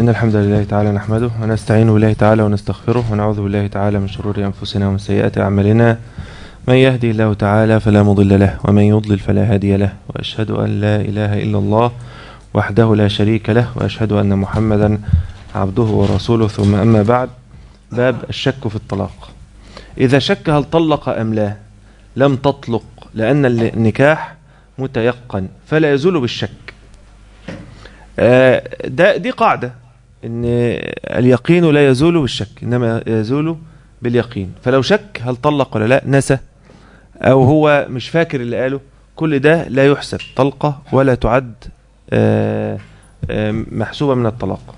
إن الحمد لله تعالى نحمده ونستعين بالله تعالى ونستغفره ونعوذ بالله تعالى من شرور أنفسنا ومن سيئات أعمالنا من يهدي الله تعالى فلا مضل له ومن يضلل فلا هادي له وأشهد أن لا إله إلا الله وحده لا شريك له وأشهد أن محمدا عبده ورسوله ثم أما بعد باب الشك في الطلاق إذا شك هل طلق أم لا لم تطلق لأن النكاح متيقن فلا يزول بالشك آه، ده دي قاعدة ان اليقين لا يزول بالشك انما يزول باليقين فلو شك هل طلق ولا لا نسى او هو مش فاكر اللي قاله كل ده لا يحسب طلقة ولا تعد آه، آه، محسوبة من الطلاق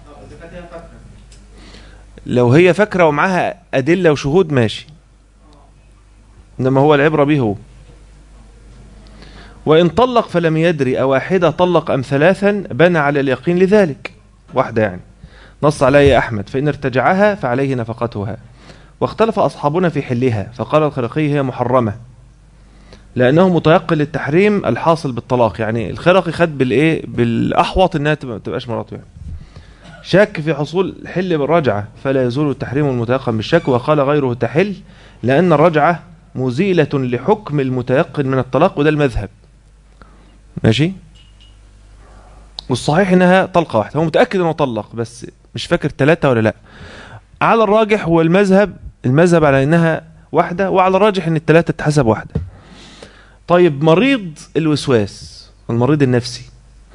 لو هي فاكرة ومعاها أدلة وشهود ماشي إنما هو العبرة به هو وإن طلق فلم يدري أواحدة طلق أم ثلاثا بنى على اليقين لذلك واحدة يعني نص عليه أحمد فإن ارتجعها فعليه نفقتها واختلف أصحابنا في حلها فقال الخرقي هي محرمة لأنه متيقن للتحريم الحاصل بالطلاق يعني الخرقي خد بالإيه بالأحوط إنها تبقى- تبقاش مراته يعني شك في حصول حل بالرجعة فلا يزول التحريم المتيقن بالشك وقال غيره تحل لأن الرجعة مزيلة لحكم المتيقن من الطلاق وده المذهب ماشي والصحيح انها طلقة واحدة هو متأكد انه طلق بس مش فاكر ثلاثة ولا لا على الراجح هو المذهب المذهب على انها واحدة وعلى الراجح ان الثلاثة تحسب واحدة طيب مريض الوسواس المريض النفسي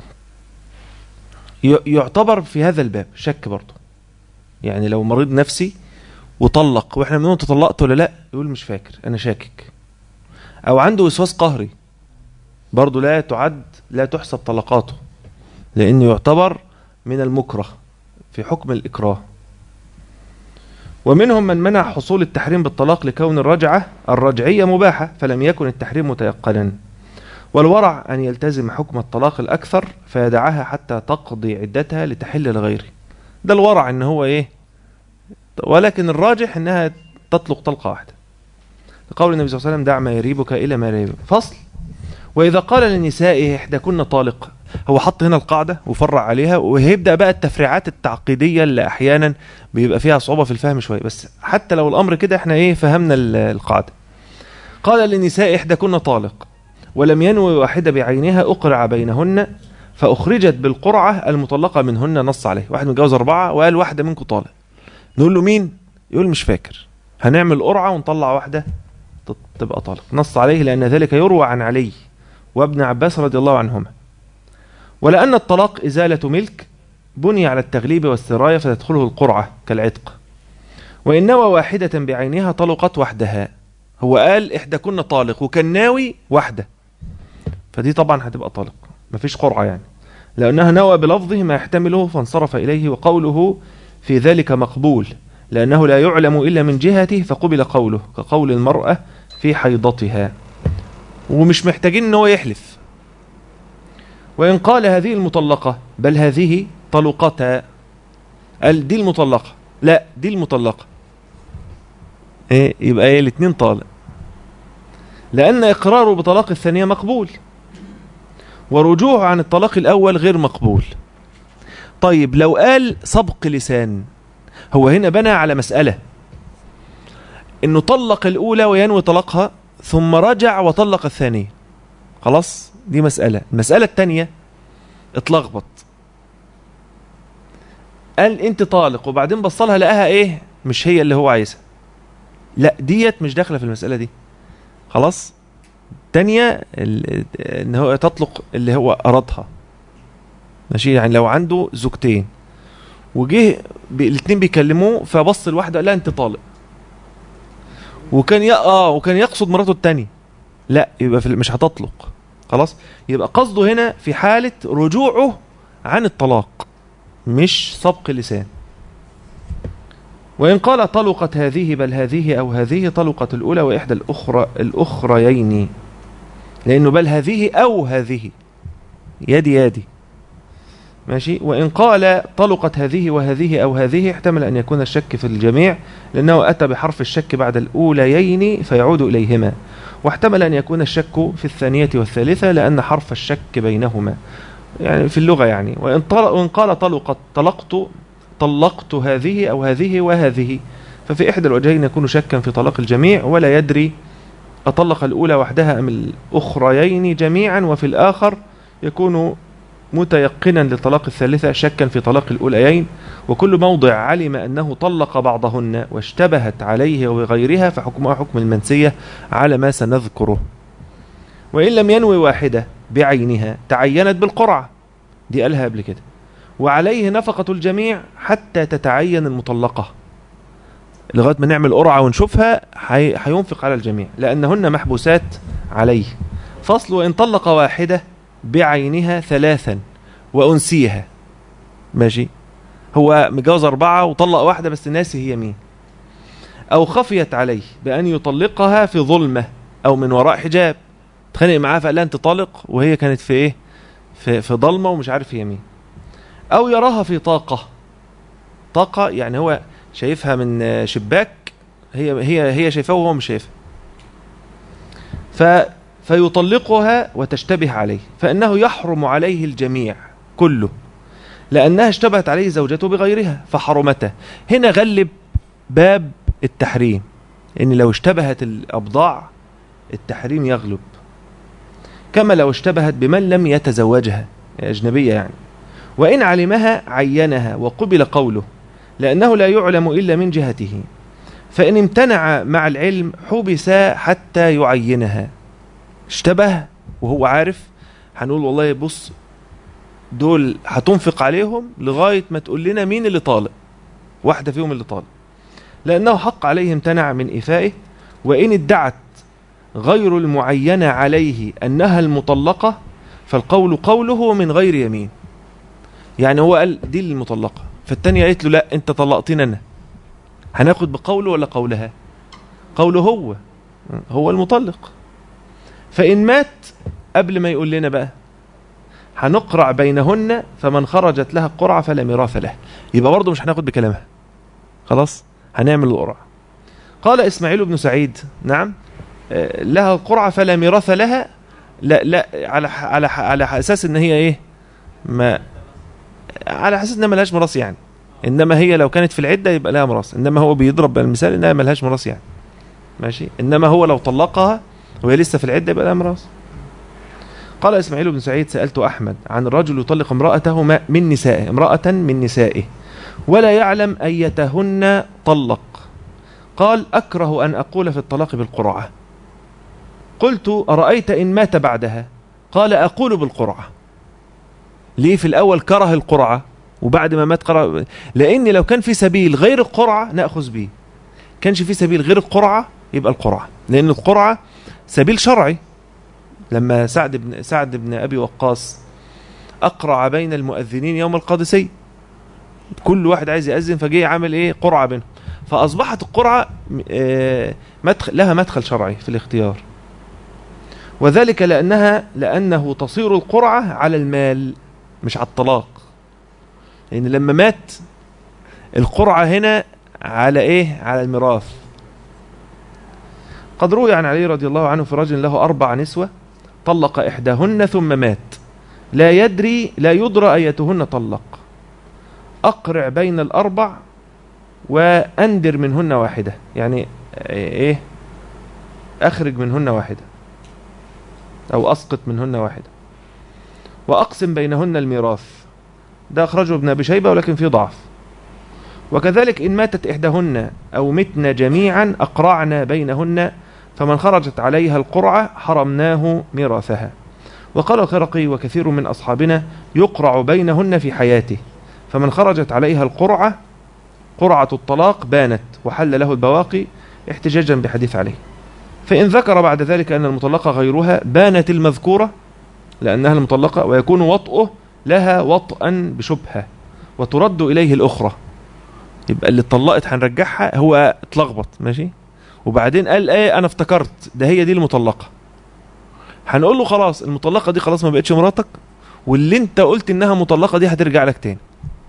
ي- يعتبر في هذا الباب شك برضه يعني لو مريض نفسي وطلق واحنا بنقول انت طلقت ولا لا يقول مش فاكر انا شاكك او عنده وسواس قهري برضه لا تعد لا تحسب طلقاته لانه يعتبر من المكره في حكم الاكراه ومنهم من منع حصول التحريم بالطلاق لكون الرجعة الرجعية مباحة فلم يكن التحريم متيقنا والورع أن يلتزم حكم الطلاق الأكثر فيدعها حتى تقضي عدتها لتحل لغيره ده الورع ان هو ايه ولكن الراجح انها تطلق طلقة واحدة لقول النبي صلى الله عليه وسلم دع ما يريبك الى ما لا يريبك فصل واذا قال لنسائه احداكن طالق هو حط هنا القاعدة وفرع عليها وهيبدأ بقى التفريعات التعقيدية اللي احيانا بيبقى فيها صعوبة في الفهم شوية بس حتى لو الامر كده احنا ايه فهمنا ال- القاعدة قال للنساء احداكن طالق ولم ينوي واحدة بعينها اقرع بينهن فأخرجت بالقرعة المطلقة منهن نص عليه واحد متجوز أربعة وقال واحدة منكم طالق نقول له مين يقول مش فاكر هنعمل قرعة ونطلع واحدة تط- تبقى طالق نص عليه لأن ذلك يروى عن علي وابن عباس رضي الله عنهما ولأن الطلاق إزالة ملك بني على التغليب والسراية فتدخله القرعة كالعتق وإن نوى واحدة بعينها طلقت وحدها هو قال إحدى طالق وكان ناوي واحدة فدي طبعا هتبقى طالق مفيش قرعة يعني لأنها نوى بلفظه ما يحتمله فانصرف إليه وقوله في ذلك مقبول لأنه لا يعلم إلا من جهته فقبل قوله كقول المرأة في حيضتها ومش محتاجين ان هو يحلف وإن قال هذه المطلقة بل هذه طلقتا قال دي المطلقة لا دي المطلقة ايه يبقى ايه الاتنين طالق لأن إقراره بطلاق الثانية مقبول ورجوعه عن الطلاق الأول غير مقبول طيب لو قال سبق لسان هو هنا بنى على مسألة انه طلق الأولى وينوي طلاقها ثم رجع وطلق الثانية خلاص دي مسألة المسألة الثانية اتلخبط قال انت طالق وبعدين بصلها لقاها ايه مش هي اللي هو عايزها لا ديت مش داخلة في المسألة دي خلاص تانية ال- ان هو تطلق اللي هو ارادها ماشي يعني لو عنده زوجتين وجه ب- الاتنين بيكلموه فبص الواحدة قال لها انت طالق وكان ي... اه وكان يقصد مراته التانية لا يبقى في... مش هتطلق خلاص يبقى قصده هنا في حالة رجوعه عن الطلاق مش سبق لسان وإن قال طلقت هذه بل هذه أو هذه طلقت الأولى وإحدى الأخرى الأخريين لأنه بل هذه أو هذه يدي يدي ماشي وإن قال طلقت هذه وهذه أو هذه احتمل أن يكون الشك في الجميع لأنه أتى بحرف الشك بعد الأوليين فيعود إليهما واحتمل أن يكون الشك في الثانية والثالثة لأن حرف الشك بينهما يعني في اللغة يعني وإن, طل... وإن قال طلقت طلقت طلقت هذه أو هذه وهذه ففي إحدى الوجهين يكون شكا في طلاق الجميع ولا يدري أطلق الأولى وحدها أم الأخريين جميعا وفي الآخر يكون متيقنا لطلاق الثالثة شكا في طلاق الأوليين وكل موضع علم أنه طلق بعضهن واشتبهت عليه وغيرها فحكمها حكم المنسية على ما سنذكره وإن لم ينوي واحدة بعينها تعينت بالقرعة دي قالها قبل كده وعليه نفقة الجميع حتى تتعين المطلقة لغاية ما نعمل قرعة ونشوفها هينفق على الجميع لأنهن محبوسات عليه فصل وإن طلق واحدة بعينها ثلاثا وأنسيها ماشي هو متجوز أربعة وطلق واحدة بس ناسي هي مين أو خفيت عليه بأن يطلقها في ظلمة أو من وراء حجاب اتخانق معاها فقال لها أنت طالق وهي كانت في إيه في, في ضلمة ومش عارف هي مين أو يراها في طاقة طاقة يعني هو شايفها من شباك هي هي هي شايفاه وهو مش شايفها ف فيطلقها وتشتبه عليه فإنه يحرم عليه الجميع كله لأنها اشتبهت عليه زوجته بغيرها فحرمته هنا غلب باب التحريم إن لو اشتبهت الأبضاع التحريم يغلب كما لو اشتبهت بمن لم يتزوجها أجنبية يعني وإن علمها عينها وقبل قوله لأنه لا يعلم إلا من جهته فإن امتنع مع العلم حبس حتى يعينها اشتبه وهو عارف هنقول والله بص دول هتنفق عليهم لغاية ما تقول لنا مين اللي طالق واحدة فيهم اللي طالق لأنه حق عليه امتنع من إفائه وإن ادعت غير المعينة عليه أنها المطلقة فالقول قوله من غير يمين يعني هو قال دي المطلقة فالتانية قالت له لا انت طلقتني انا هناخد بقوله ولا قولها قوله هو هو المطلق فإن مات قبل ما يقول لنا بقى هنقرع بينهن فمن خرجت لها القرعة فلا ميراث له يبقى برضه مش هناخد بكلامها خلاص هنعمل القرعة قال إسماعيل بن سعيد نعم لها القرعة فلا ميراث لها لا لا على على على اساس ان هي ايه ما على اساس انها ملهاش ميراث يعني انما هي لو كانت في العده يبقى لها ميراث انما هو بيضرب بالمثال انها ملهاش ميراث يعني ماشي انما هو لو طلقها وهي لسه في العده يبقى لها ميراث قال اسماعيل بن سعيد سالت احمد عن الرجل يطلق امراته من نسائه امراه من نسائه ولا يعلم ايتهن طلق قال اكره ان اقول في الطلاق بالقرعه قلت ارايت ان مات بعدها قال اقول بالقرعه ليه في الاول كره القرعه وبعد ما مات قرأ لان لو كان في سبيل غير القرعه ناخذ به كانش في سبيل غير القرعه يبقى القرعه لان القرعه سبيل شرعي لما سعد بن سعد بن ابي وقاص اقرع بين المؤذنين يوم القادسيه كل واحد عايز يأذن فجه عامل ايه قرعه بينهم فاصبحت القرعه مدخل لها مدخل شرعي في الاختيار وذلك لانها لانه تصير القرعه على المال مش على الطلاق لان لما مات القرعه هنا على ايه على الميراث قد روي عن علي رضي الله عنه في رجل له اربع نسوه طلق احداهن ثم مات لا يدري لا يدرى ايتهن طلق اقرع بين الاربع واندر منهن واحده يعني ايه اخرج منهن واحده او اسقط منهن واحده واقسم بينهن الميراث ده اخرجه ابن ابي شيبه ولكن فيه ضعف وكذلك ان ماتت احداهن او متن جميعا اقرعنا بينهن فمن خرجت عليها القرعه حرمناه ميراثها وقال الخرقي وكثير من اصحابنا يقرع بينهن في حياته فمن خرجت عليها القرعه قرعه الطلاق بانت وحل له البواقي احتجاجا بحديث عليه فإن ذكر بعد ذلك أن المطلقة غيرها بانت المذكورة لأنها المطلقة ويكون وطئه لها وطئا بشبهة وترد إليه الأخرى يبقى اللي اتطلقت هنرجعها هو اتلخبط ماشي وبعدين قال ايه انا افتكرت ده هي دي المطلقة هنقول له خلاص المطلقة دي خلاص ما بقتش مراتك واللي انت قلت انها مطلقة دي هترجع لك تاني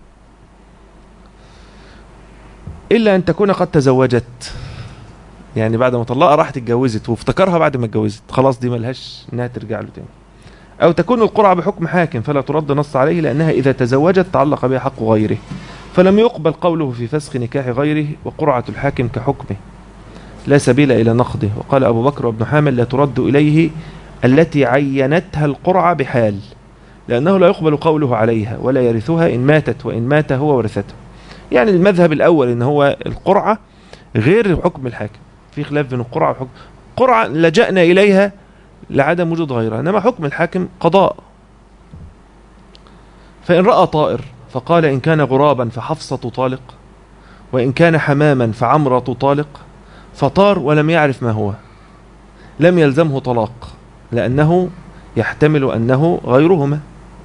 الا ان تكون قد تزوجت يعني بعد ما طلقها راحت اتجوزت وافتكرها بعد ما اتجوزت خلاص دي ملهاش انها ترجع له تاني او تكون القرعه بحكم حاكم فلا ترد نص عليه لانها اذا تزوجت تعلق بها حق غيره فلم يقبل قوله في فسخ نكاح غيره وقرعة الحاكم كحكمه لا سبيل إلى نقضه وقال أبو بكر وابن حامل لا ترد إليه التي عينتها القرعة بحال لأنه لا يقبل قوله عليها ولا يرثها إن ماتت وإن مات هو ورثته يعني المذهب الأول إن هو القرعة غير حكم الحاكم في خلاف بين القرعة والحكم قرعة لجأنا إليها لعدم وجود غيرها إنما حكم الحاكم قضاء فإن رأى طائر فقال إن كان غرابا فحفصة طالق وإن كان حماما فعمرة طالق فطار ولم يعرف ما هو لم يلزمه طلاق لأنه يحتمل أنه غيرهما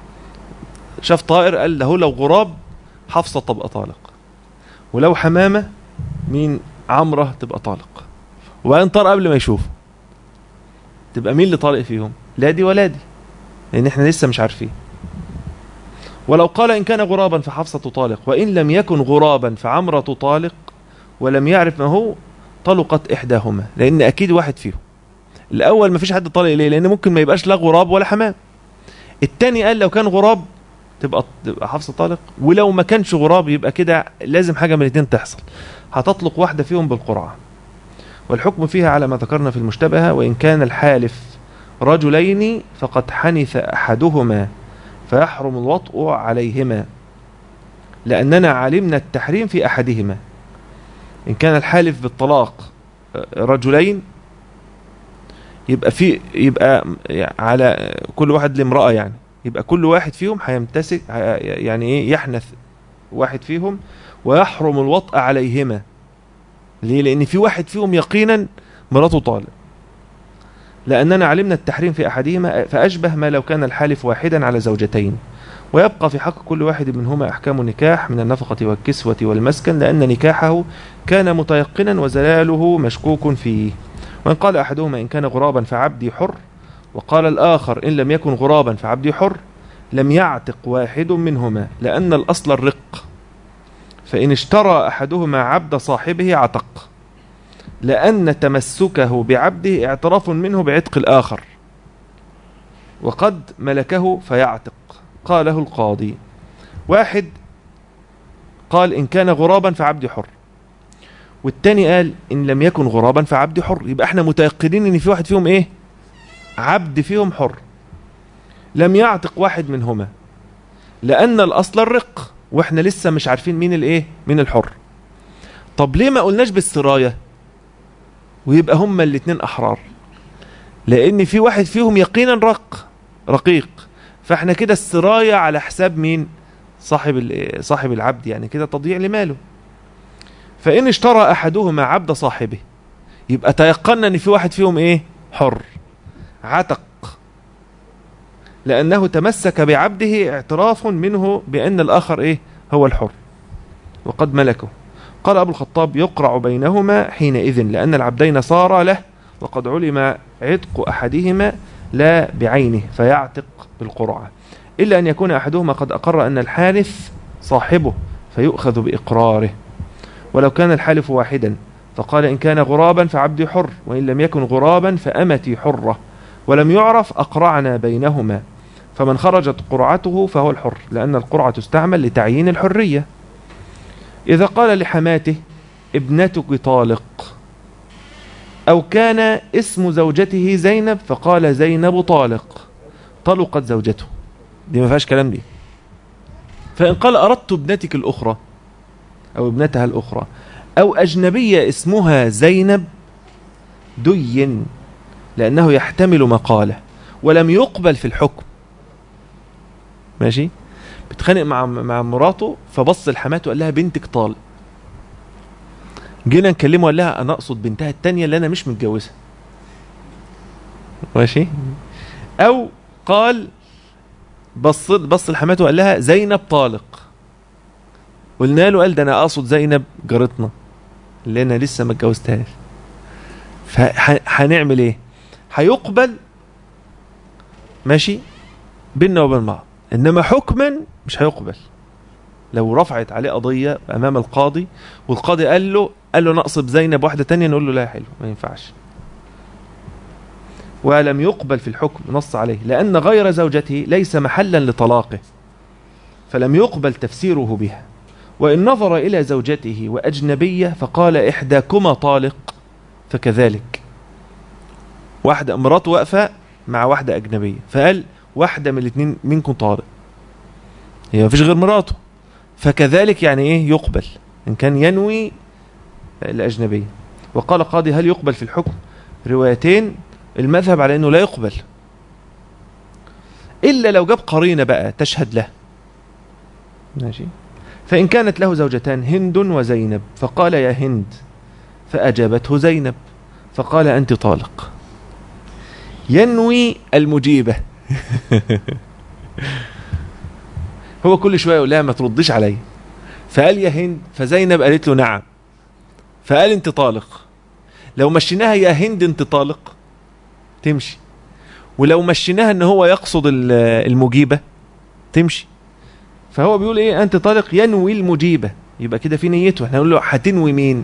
شاف طائر قال له لو غراب حفصة تبقى طالق ولو حمامة مين عمرة تبقى طالق وبعدين طار قبل ما يشوفه تبقى مين اللي طالق فيهم لا دي ولا دي لأن احنا لسه مش عارفين ولو قال إن كان غرابا فحفصة طالق وإن لم يكن غرابا فعمرة طالق ولم يعرف ما هو طلقت إحداهما لأن أكيد واحد فيهم الأول ما فيش حد طالق إليه لأن ممكن ما يبقاش لا غراب ولا حمام التاني قال لو كان غراب تبقى تبقى حفصة طالق ولو ما كانش غراب يبقى كده لازم حاجة من الاثنين تحصل هتطلق واحدة فيهم بالقرعة والحكم فيها على ما ذكرنا في المشتبهة وإن كان الحالف رجلين فقد حنث أحدهما فيحرم الوطء عليهما لأننا علمنا التحريم في أحدهما إن كان الحالف بالطلاق رجلين يبقى في يبقى على كل واحد لامرأة يعني يبقى كل واحد فيهم هيمتسك يعني ايه يحنث واحد فيهم ويحرم الوطء عليهما ليه لان في واحد فيهم يقينا مراته طالق لاننا علمنا التحريم في احدهما فاشبه ما لو كان الحالف واحدا على زوجتين ويبقى في حق كل واحد منهما احكام النكاح من النفقه والكسوه والمسكن لان نكاحه كان متيقنا وزلاله مشكوك فيه وإن قال أحدهما إن كان غرابا فعبدي حر وقال الآخر إن لم يكن غرابا فعبدي حر لم يعتق واحد منهما لأن الأصل الرق فإن اشترى أحدهما عبد صاحبه عتق لأن تمسكه بعبده اعتراف منه بعتق الآخر وقد ملكه فيعتق قاله القاضي واحد قال إن كان غرابا فعبدي حر والتاني قال ان لم يكن غرابا فعبد حر يبقى احنا متيقنين ان في واحد فيهم ايه عبد فيهم حر لم يعتق واحد منهما لان الاصل الرق واحنا لسه مش عارفين مين الايه مين الحر طب ليه ما قلناش بالسرايه ويبقى هما الاتنين احرار لان في واحد فيهم يقينا رق رقيق فاحنا كده السرايه على حساب مين صاحب صاحب العبد يعني كده تضييع لماله فإن اشترى أحدهما عبد صاحبه يبقى تيقنا أن في واحد فيهم إيه حر عتق لأنه تمسك بعبده اعتراف منه بأن الآخر إيه هو الحر وقد ملكه قال أبو الخطاب يقرع بينهما حينئذ لأن العبدين صار له وقد علم عتق أحدهما لا بعينه فيعتق بالقرعة إلا أن يكون أحدهما قد أقر أن الحالف صاحبه فيؤخذ بإقراره ولو كان الحالف واحدا فقال إن كان غرابا فعبدي حر وإن لم يكن غرابا فأمتي حرة ولم يعرف أقرعنا بينهما فمن خرجت قرعته فهو الحر لأن القرعة تستعمل لتعيين الحرية إذا قال لحماته ابنتك طالق أو كان اسم زوجته زينب فقال زينب طالق طلقت زوجته دي ما فيهاش كلام دي فإن قال أردت ابنتك الأخرى أو ابنتها الأخرى أو أجنبية اسمها زينب دين لأنه يحتمل مقاله ولم يقبل في الحكم ماشي بتخانق مع مع مراته فبص لحماته وقال لها بنتك طالق جينا نكلمه قال لها انا اقصد بنتها التانية اللي انا مش متجوزها ماشي او قال بص بص لحماته وقال لها زينب طالق قلنا له قال ده انا اقصد زينب جارتنا اللي انا لسه ما اتجوزتهاش فهنعمل ايه هيقبل ماشي بيننا وبين بعض انما حكما مش هيقبل لو رفعت عليه قضيه امام القاضي والقاضي قال له قال له نقصب زينب واحده تانية نقول له لا حلو ما ينفعش ولم يقبل في الحكم نص عليه لان غير زوجته ليس محلا لطلاقه فلم يقبل تفسيره بها وإن نظر إلى زوجته وأجنبية فقال إحداكما طالق فكذلك واحدة مراته واقفة مع واحدة أجنبية فقال واحدة من الاثنين منكم طالق هي مفيش غير مراته فكذلك يعني إيه يقبل إن كان ينوي الأجنبية وقال قاضي هل يقبل في الحكم روايتين المذهب على أنه لا يقبل إلا لو جاب قرينة بقى تشهد له ماشي فإن كانت له زوجتان هند وزينب فقال يا هند فأجابته زينب فقال أنت طالق ينوي المجيبة هو كل شوية يقول لها ما تردش علي فقال يا هند فزينب قالت له نعم فقال انت طالق لو مشيناها يا هند انت طالق تمشي ولو مشيناها ان هو يقصد المجيبة تمشي فهو بيقول ايه انت طالق ينوي المجيبة يبقى كده في نيته احنا نقول له هتنوي مين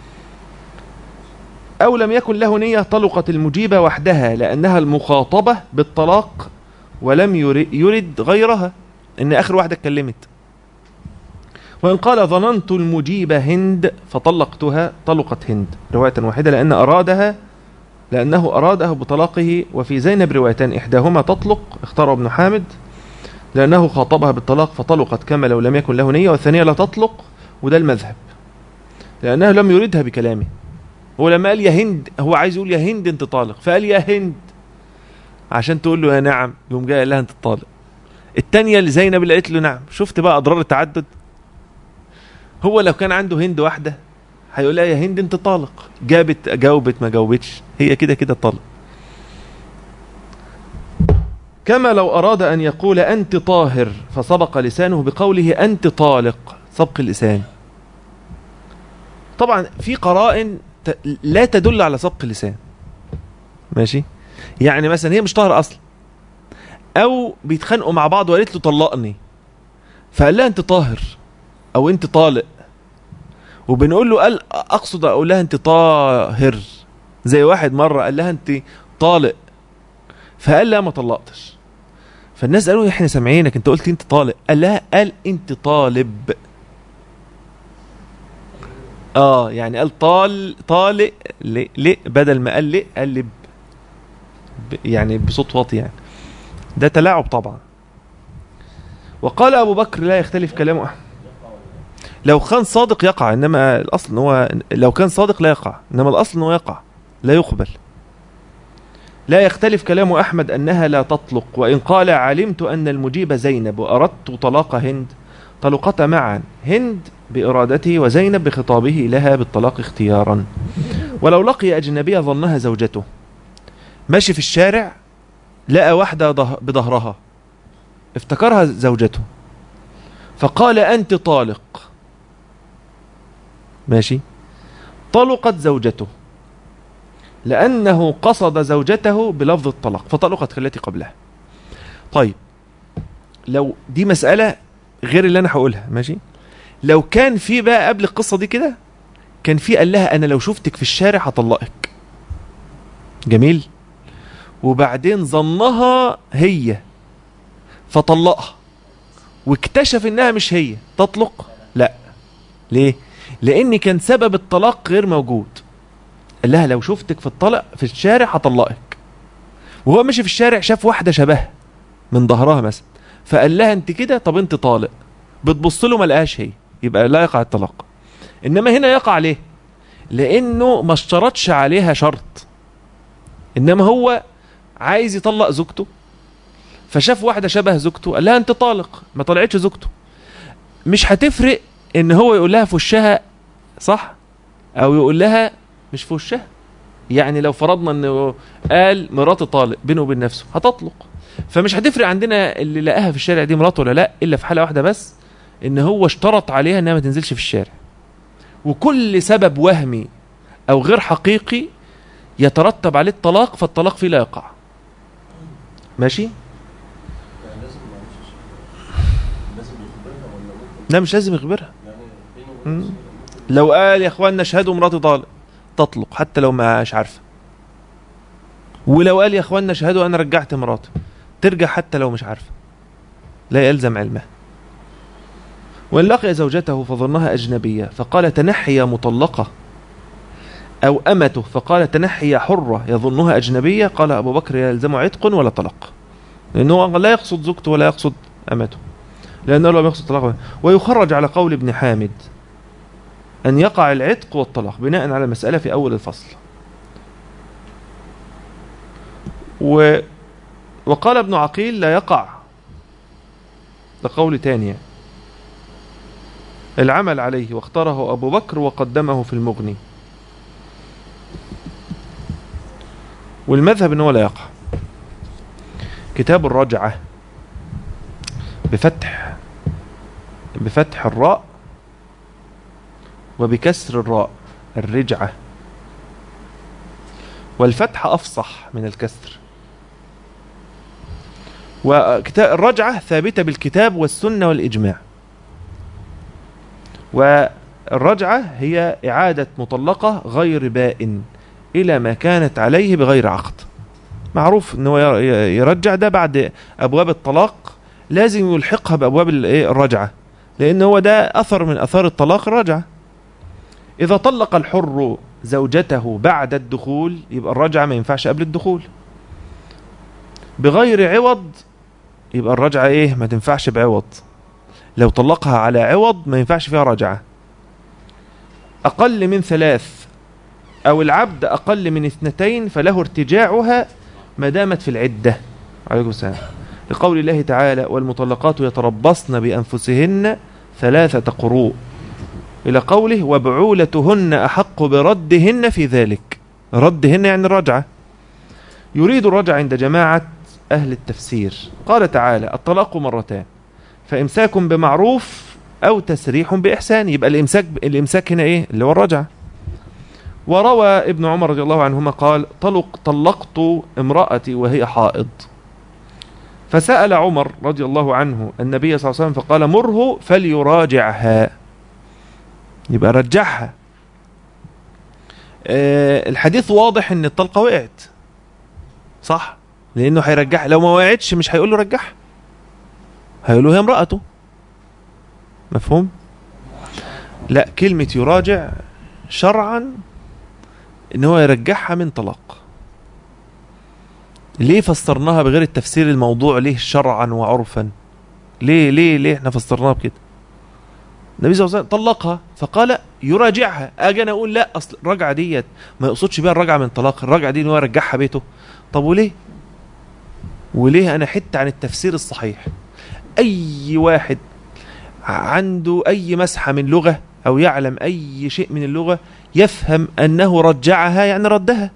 او لم يكن له نية طلقت المجيبة وحدها لانها المخاطبة بالطلاق ولم يرد غيرها ان اخر واحدة اتكلمت وإن قال ظننت المجيبة هند فطلقتها طلقت هند رواية واحدة لأن أرادها لأنه أرادها بطلاقه وفي زينب روايتان إحداهما تطلق اختار ابن حامد لأنه خاطبها بالطلاق فطلقت كما لو لم يكن له نية والثانية لا تطلق وده المذهب لأنه لم يردها بكلامه هو لما قال يا هند هو عايز يقول يا هند انت طالق فقال يا هند عشان تقول له يا نعم يوم جاي قال لها انت طالق الثانيه اللي زينب اللي قالت له نعم شفت بقى اضرار التعدد هو لو كان عنده هند واحده هيقول لها يا هند انت طالق جابت جاوبت ما جاوبتش هي كده كده طالق كما لو أراد أن يقول أنت طاهر فسبق لسانه بقوله أنت طالق سبق اللسان طبعا في قرائن لا تدل على سبق اللسان ماشي يعني مثلا هي مش طاهرة أصلا أو بيتخانقوا مع بعض وقالت له طلقني فقال لها أنت طاهر أو أنت طالق وبنقول له قال أقصد أقول لها أنت طاهر زي واحد مرة قال لها أنت طالق فقال لا ما طلقتش فالناس قالوا احنا سامعينك انت قلت انت طالق قال لها قال انت طالب اه يعني قال طال طالق ليه بدل ما قال ليه قال لب يعني بصوت واطي يعني ده تلاعب طبعا وقال ابو بكر لا يختلف كلامه لو كان صادق يقع انما الاصل ان هو لو كان صادق لا يقع انما الاصل انه يقع لا يقبل لا يختلف كلام أحمد أنها لا تطلق وإن قال علمت أن المجيب زينب وأردت طلاق هند طلقتا معا هند بإرادته وزينب بخطابه لها بالطلاق اختيارا ولو لقي أجنبية ظنها زوجته ماشي في الشارع لقى واحدة بظهرها افتكرها زوجته فقال أنت طالق ماشي طلقت زوجته لأنه قصد زوجته بلفظ الطلاق فطلقت كالتي قبلها طيب لو دي مسألة غير اللي أنا هقولها ماشي لو كان في بقى قبل القصة دي كده كان في قال لها أنا لو شفتك في الشارع هطلقك جميل وبعدين ظنها هي فطلقها واكتشف انها مش هي تطلق لا ليه لان كان سبب الطلاق غير موجود قال لها لو شفتك في الطلق في الشارع هطلقك وهو ماشي في الشارع شاف واحده شبهها من ظهرها مثلا فقال لها انت كده طب انت طالق بتبص له ما لقاش هي يبقى لا يقع الطلاق انما هنا يقع ليه لانه ما اشترطش عليها شرط انما هو عايز يطلق زوجته فشاف واحده شبه زوجته قال لها انت طالق ما طلعتش زوجته مش هتفرق ان هو يقول لها في وشها صح او يقول لها مش في وشها يعني لو فرضنا انه قال مراتي طالق بينه وبين نفسه هتطلق فمش هتفرق عندنا اللي لقاها في الشارع دي مراته ولا لا الا في حاله واحده بس ان هو اشترط عليها انها ما تنزلش في الشارع وكل سبب وهمي او غير حقيقي يترتب عليه الطلاق فالطلاق فيه لا يقع ماشي لا مش لازم يخبرها لو قال يا اخوانا اشهدوا مراتي طالق تطلق حتى لو ما مش عارفه ولو قال يا اخوانا اشهدوا انا رجعت مراتي ترجع حتى لو مش عارفه لا يلزم علمها وإن لقي زوجته فظنها أجنبية فقال تنحي يا مطلقة أو أمته فقال تنحي يا حرة يظنها أجنبية قال أبو بكر يلزم عتق ولا طلق لأنه لا يقصد زوجته ولا يقصد أمته لأنه لم يقصد طلاق ويخرج على قول ابن حامد أن يقع العتق والطلاق بناء على المسألة في أول الفصل و وقال ابن عقيل لا يقع ده قول تاني العمل عليه واختاره أبو بكر وقدمه في المغني والمذهب أنه لا يقع كتاب الرجعة بفتح بفتح الراء وبكسر الراء الرجعة والفتح أفصح من الكسر والرجعة ثابتة بالكتاب والسنة والإجماع والرجعة هي إعادة مطلقة غير بائن إلى ما كانت عليه بغير عقد معروف أنه يرجع ده بعد أبواب الطلاق لازم يلحقها بأبواب الرجعة لأن هو ده أثر من أثار الطلاق الرجعة إذا طلق الحر زوجته بعد الدخول يبقى الرجعة ما ينفعش قبل الدخول بغير عوض يبقى الرجعة إيه ما تنفعش بعوض لو طلقها على عوض ما ينفعش فيها رجعة أقل من ثلاث أو العبد أقل من اثنتين فله ارتجاعها ما دامت في العدة عليكم السلام لقول الله تعالى والمطلقات يتربصن بأنفسهن ثلاثة قروء إلى قوله وبعولتهن أحق بردهن في ذلك ردهن يعني الرجعة يريد الرجعة عند جماعة أهل التفسير قال تعالى الطلاق مرتان فإمساك بمعروف أو تسريح بإحسان يبقى الإمساك, الإمساك هنا إيه اللي هو الرجعة وروى ابن عمر رضي الله عنهما قال طلق طلقت امرأتي وهي حائض فسأل عمر رضي الله عنه النبي صلى الله عليه وسلم فقال مره فليراجعها يبقى رجعها أه الحديث واضح ان الطلقة وقعت صح لانه هيرجعها لو ما وقعتش مش هيقول له رجعها هيقول له هي امرأته مفهوم لا كلمة يراجع شرعا ان هو يرجعها من طلاق ليه فسرناها بغير التفسير الموضوع ليه شرعا وعرفا ليه ليه ليه احنا فسرناها بكده النبي صلى الله عليه وسلم طلقها فقال يراجعها اجي انا اقول لا اصل الرجعه ديت ما يقصدش بيها الرجعه من طلاق الرجعه دي ان هو يرجعها بيته طب وليه وليه انا حت عن التفسير الصحيح اي واحد عنده اي مسحه من لغه او يعلم اي شيء من اللغه يفهم انه رجعها يعني ردها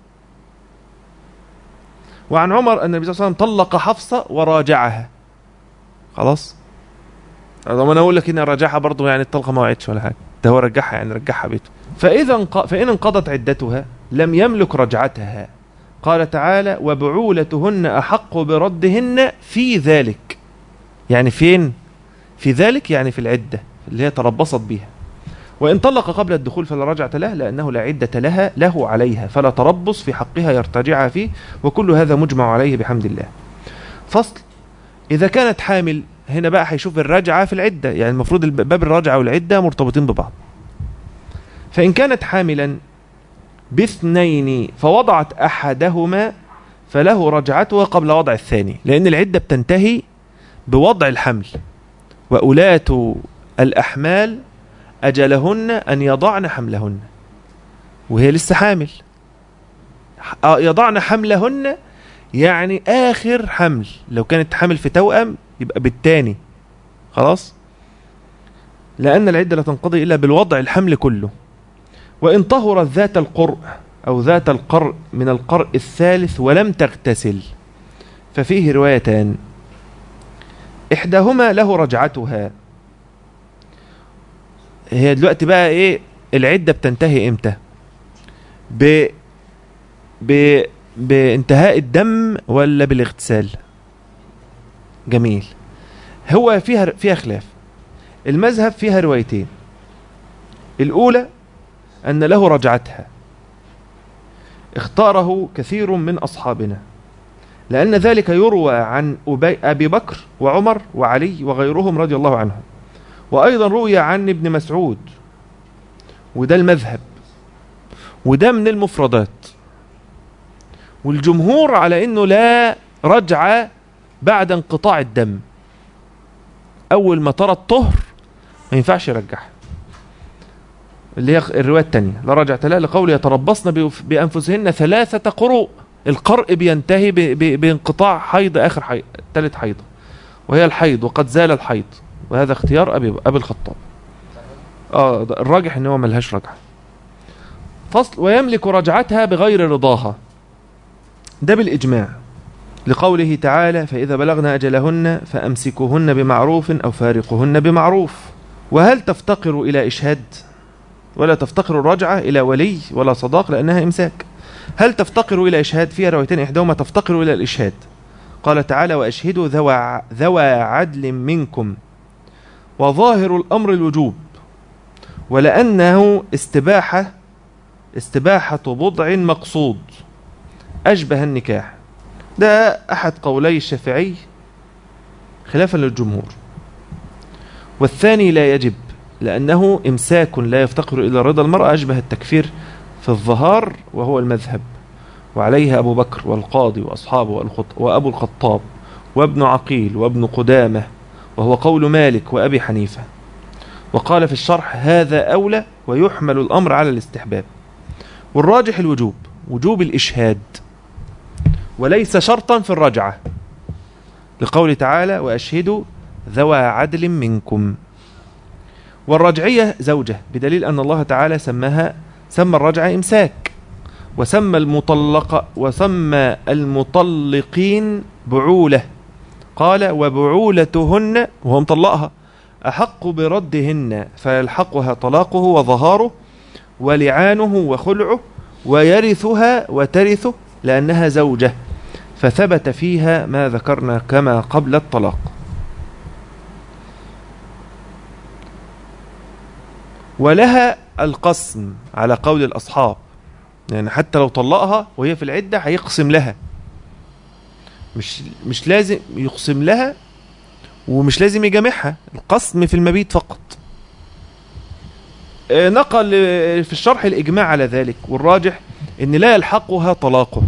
وعن عمر أن النبي صلى الله عليه وسلم طلق حفصة وراجعها خلاص طب انا اقول لك ان راجعها برضه يعني الطلقه ما وعدش ولا حاجه ده هو رجعها يعني رجعها بيته فاذا انق... فان انقضت عدتها لم يملك رجعتها قال تعالى وبعولتهن احق بردهن في ذلك يعني فين في ذلك يعني في العده اللي هي تربصت بها وإن طلق قبل الدخول فلا رجعة له لأنه لا عدة لها له عليها فلا تربص في حقها يرتجعها فيه وكل هذا مجمع عليه بحمد الله فصل إذا كانت حامل هنا بقى هيشوف الرجعة في العدة يعني المفروض باب الرجعة والعدة مرتبطين ببعض فإن كانت حاملا باثنين فوضعت أحدهما فله رجعتها قبل وضع الثاني لأن العدة بتنتهي بوضع الحمل وأولاة الأحمال أجلهن أن يضعن حملهن وهي لسه حامل يضعن حملهن يعني آخر حمل لو كانت حامل في توأم يبقى بالتاني خلاص لأن العدة لا تنقضي إلا بالوضع الحمل كله وإن طهرت ذات القرء أو ذات القرء من القرء الثالث ولم تغتسل ففيه روايتان إحداهما له رجعتها هي دلوقتي بقى ايه العده بتنتهي امتى ب ب بانتهاء الدم ولا بالاغتسال جميل هو فيها فيها خلاف المذهب فيها روايتين الاولى ان له رجعتها اختاره كثير من اصحابنا لان ذلك يروى عن ابي بكر وعمر وعلي وغيرهم رضي الله عنهم وأيضا روي عن ابن مسعود وده المذهب وده من المفردات والجمهور على انه لا رجع بعد انقطاع الدم اول ما ترى الطهر ما ينفعش يرجعها اللي هي الروايه الثانيه لا رجعت لا لقول يتربصن بأف- بانفسهن ثلاثه قروء القرء بينتهي ب- ب- بانقطاع حيض اخر حيض ثالث حيضه وهي الحيض وقد زال الحيض وهذا اختيار ابي ابي الخطاب اه ده الراجح ان هو ملهاش رجعه فصل ويملك رجعتها بغير رضاها ده بالإجماع لقوله تعالى فإذا بلغن أجلهن فأمسكوهن بمعروف أو فارقوهن بمعروف وهل تفتقر إلى إشهاد ولا تفتقر الرجعة إلى ولي ولا صداق لأنها إمساك هل تفتقر إلى إشهاد فيها روايتين إحداهما تفتقر إلى الإشهاد قال تعالى وأشهدوا ذوى ذوى عدل منكم وظاهر الأمر الوجوب ولأنه استباحة استباحة بضع مقصود أشبه النكاح ده أحد قولي الشافعي خلافا للجمهور والثاني لا يجب لأنه إمساك لا يفتقر إلى رضا المرأة أشبه التكفير في الظهار وهو المذهب وعليه أبو بكر والقاضي وأصحابه والخط وأبو الخطاب وابن عقيل وابن قدامة وهو قول مالك وأبي حنيفة وقال في الشرح هذا أولى ويحمل الأمر على الاستحباب والراجح الوجوب وجوب الإشهاد وليس شرطا في الرجعة لقول تعالى وأشهدوا ذوى عدل منكم والرجعية زوجة بدليل أن الله تعالى سماها سمى الرجعة إمساك وسمى المطلق وسمى المطلقين بعولة قال وبعولتهن وهو مطلقها أحق بردهن فيلحقها طلاقه وظهاره ولعانه وخلعه ويرثها وترثه لأنها زوجة فثبت فيها ما ذكرنا كما قبل الطلاق ولها القسم على قول الأصحاب يعني حتى لو طلقها وهي في العدة هيقسم لها مش مش لازم يقسم لها ومش لازم يجامعها القسم في المبيت فقط آه، نقل آه، في الشرح الإجماع على ذلك والراجح ان لا يلحقها طلاقه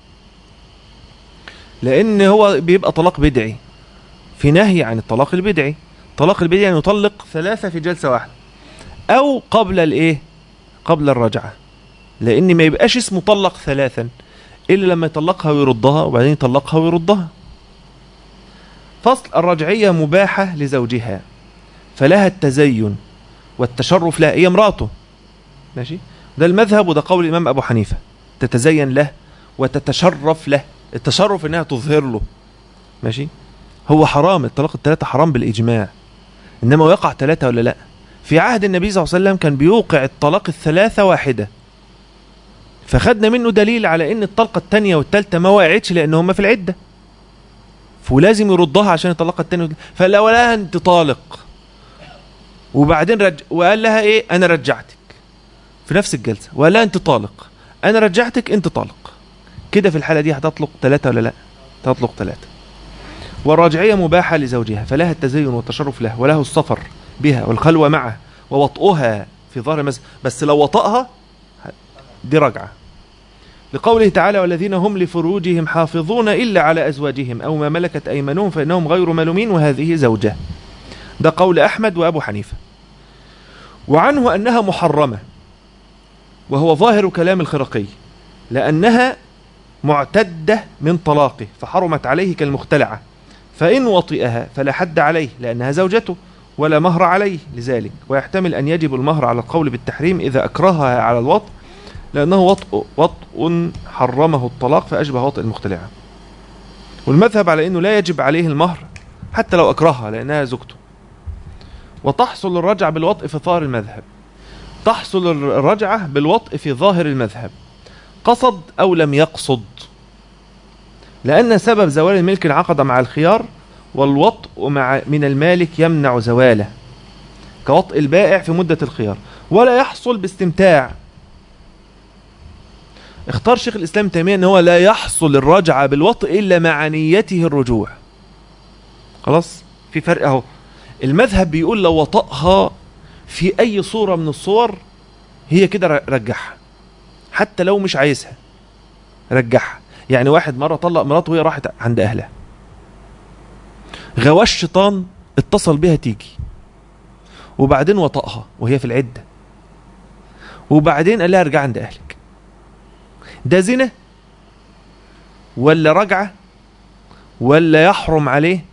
لان هو بيبقى طلاق بدعي في نهي عن الطلاق البدعي طلاق البدعي يعني يطلق ثلاثة في جلسة واحدة او قبل الايه قبل الرجعة لان ما يبقاش اسمه طلق ثلاثا الا لما يطلقها ويردها وبعدين يطلقها ويردها فصل الرجعية مباحة لزوجها فلها التزين والتشرف لها هي امراته ماشي ده المذهب وده قول الإمام أبو حنيفة تتزين له وتتشرف له التشرف إنها تظهر له ماشي هو حرام الطلاق الثلاثة حرام بالإجماع إنما يقع ثلاثة ولا لا في عهد النبي صلى الله عليه وسلم كان بيوقع الطلاق الثلاثة واحدة فخدنا منه دليل على ان الطلقة الثانية والثالثة ما وقعتش لان هما في العدة ولازم يردها عشان يطلقها الثانية فلا ولا انت طالق وبعدين رج... وقال لها ايه انا رجعتك في نفس الجلسة ولا انت طالق انا رجعتك انت طالق كده في الحالة دي هتطلق ثلاثة ولا لا تطلق ثلاثة والراجعية مباحة لزوجها فلها التزين والتشرف له وله السفر بها والخلوة معه ووطئها في ظهر المسجد بس لو وطأها دي رجعة لقوله تعالى والذين هم لفروجهم حافظون إلا على أزواجهم أو ما ملكت أيمانهم فإنهم غير ملومين وهذه زوجة ده قول أحمد وأبو حنيفة وعنه أنها محرمة وهو ظاهر كلام الخرقي لأنها معتدة من طلاقه فحرمت عليه كالمختلعة فإن وطئها فلا حد عليه لأنها زوجته ولا مهر عليه لذلك ويحتمل أن يجب المهر على القول بالتحريم إذا أكرهها على الوطء لأنه وطء وطء حرمه الطلاق فأشبه وطء المختلعة والمذهب على أنه لا يجب عليه المهر حتى لو أكرهها لأنها زوجته وتحصل الرجعة بالوطء في ظاهر المذهب تحصل الرجعة بالوطء في ظاهر المذهب قصد أو لم يقصد لأن سبب زوال الملك انعقد مع الخيار والوطء مع من المالك يمنع زواله كوطء البائع في مدة الخيار ولا يحصل باستمتاع اختار شيخ الإسلام تيمية أن هو لا يحصل الرجعة بالوطء إلا مع نيته الرجوع خلاص في فرق أهو المذهب بيقول لو وطأها في اي صورة من الصور هي كده ر- رجعها حتى لو مش عايزها رجعها يعني واحد مرة طلق مراته وهي راحت عند اهلها غواش الشيطان اتصل بها تيجي وبعدين وطأها وهي في العدة وبعدين قال لها ارجع عند اهلك ده زنا ولا رجعة ولا يحرم عليه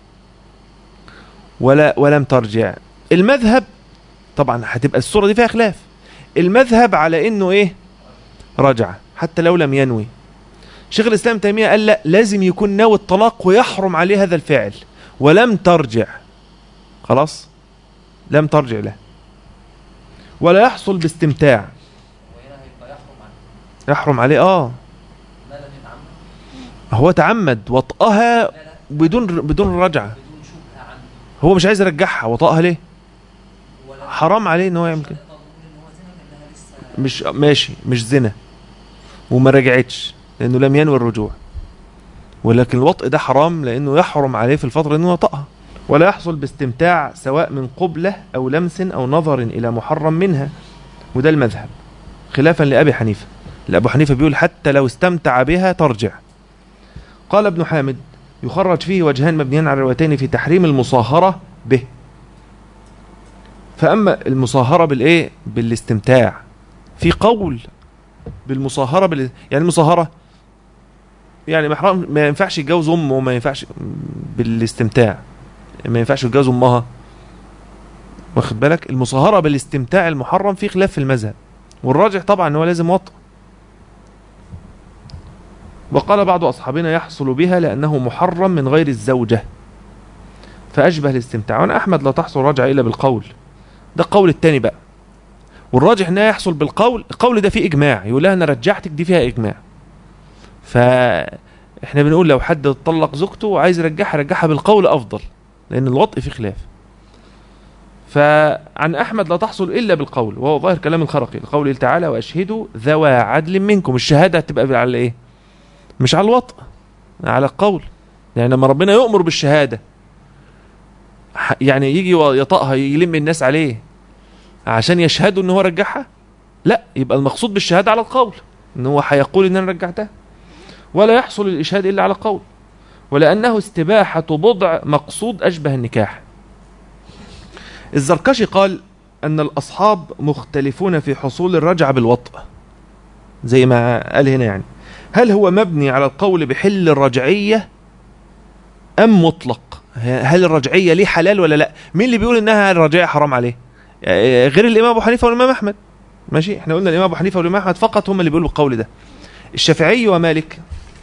ولا ولم ترجع المذهب طبعا هتبقى الصورة دي فيها خلاف المذهب على انه ايه رجع حتى لو لم ينوي شيخ الاسلام تيمية قال لا لازم يكون ناوي الطلاق ويحرم عليه هذا الفعل ولم ترجع خلاص لم ترجع له ولا يحصل باستمتاع وهنا هيبقى يحرم عنه يحرم عليه اه ما لم يتعمد هو تعمد وطئها لا لا بدون بدون رجعة بدون شبهة عنه هو مش عايز يرجعها وطئها ليه ولا حرام عليه ان هو يعمل كده نقدر نقول ان هو زنا لانها لسه مش ماشي مش زنا وما رجعتش لانه لم ينوي الرجوع ولكن الوطء ده حرام لانه يحرم عليه في الفتره انه يطأها ولا يحصل باستمتاع سواء من قبله او لمس او نظر الى محرم منها وده المذهب خلافا لابي حنيفه لابو حنيفه بيقول حتى لو استمتع بها ترجع قال ابن حامد يخرج فيه وجهان مبنيان على الروايتين في تحريم المصاهره به فاما المصاهره بالايه بالاستمتاع في قول بالمصاهره بال... يعني المصاهره يعني محرم ما ينفعش يتجوز امه وما ينفعش بالاستمتاع ما ينفعش يتجوز امها واخد بالك المصاهره بالاستمتاع المحرم في خلاف في المذهب والراجح طبعا ان هو لازم وطء وقال بعض اصحابنا يحصل بها لانه محرم من غير الزوجه فاشبه الاستمتاع وانا احمد لا تحصل رجعه الا بالقول ده القول الثاني بقى والراجح انها يحصل بالقول القول ده فيه اجماع يقول لها انا رجعتك دي فيها اجماع فاحنا بنقول لو حد طلق زوجته وعايز يرجعها رجعها بالقول افضل لان الوطء فيه خلاف فعن احمد لا تحصل الا بالقول وهو ظاهر كلام الخرقي لقوله تعالى واشهدوا ذوى عدل منكم الشهاده هتبقى على ايه مش على الوطء على القول يعني لما ربنا يؤمر بالشهاده ح- يعني يجي يطأها يلم الناس عليه عشان يشهدوا ان هو رجعها لا يبقى المقصود بالشهاده على القول ان هو هيقول ان انا رجعتها ولا يحصل الاشهاد الا على قول ولانه استباحه بضع مقصود اشبه النكاح الزركشي قال ان الاصحاب مختلفون في حصول الرجعه بالوطء زي ما قال هنا يعني هل هو مبني على القول بحل الرجعيه ام مطلق هل الرجعيه ليه حلال ولا لا مين اللي بيقول انها الرجعيه حرام عليه آه، غير الامام ابو حنيفه والامام احمد ماشي احنا قلنا الامام ابو حنيفه والامام احمد فقط هم اللي بيقولوا بالقول ده الشافعي ومالك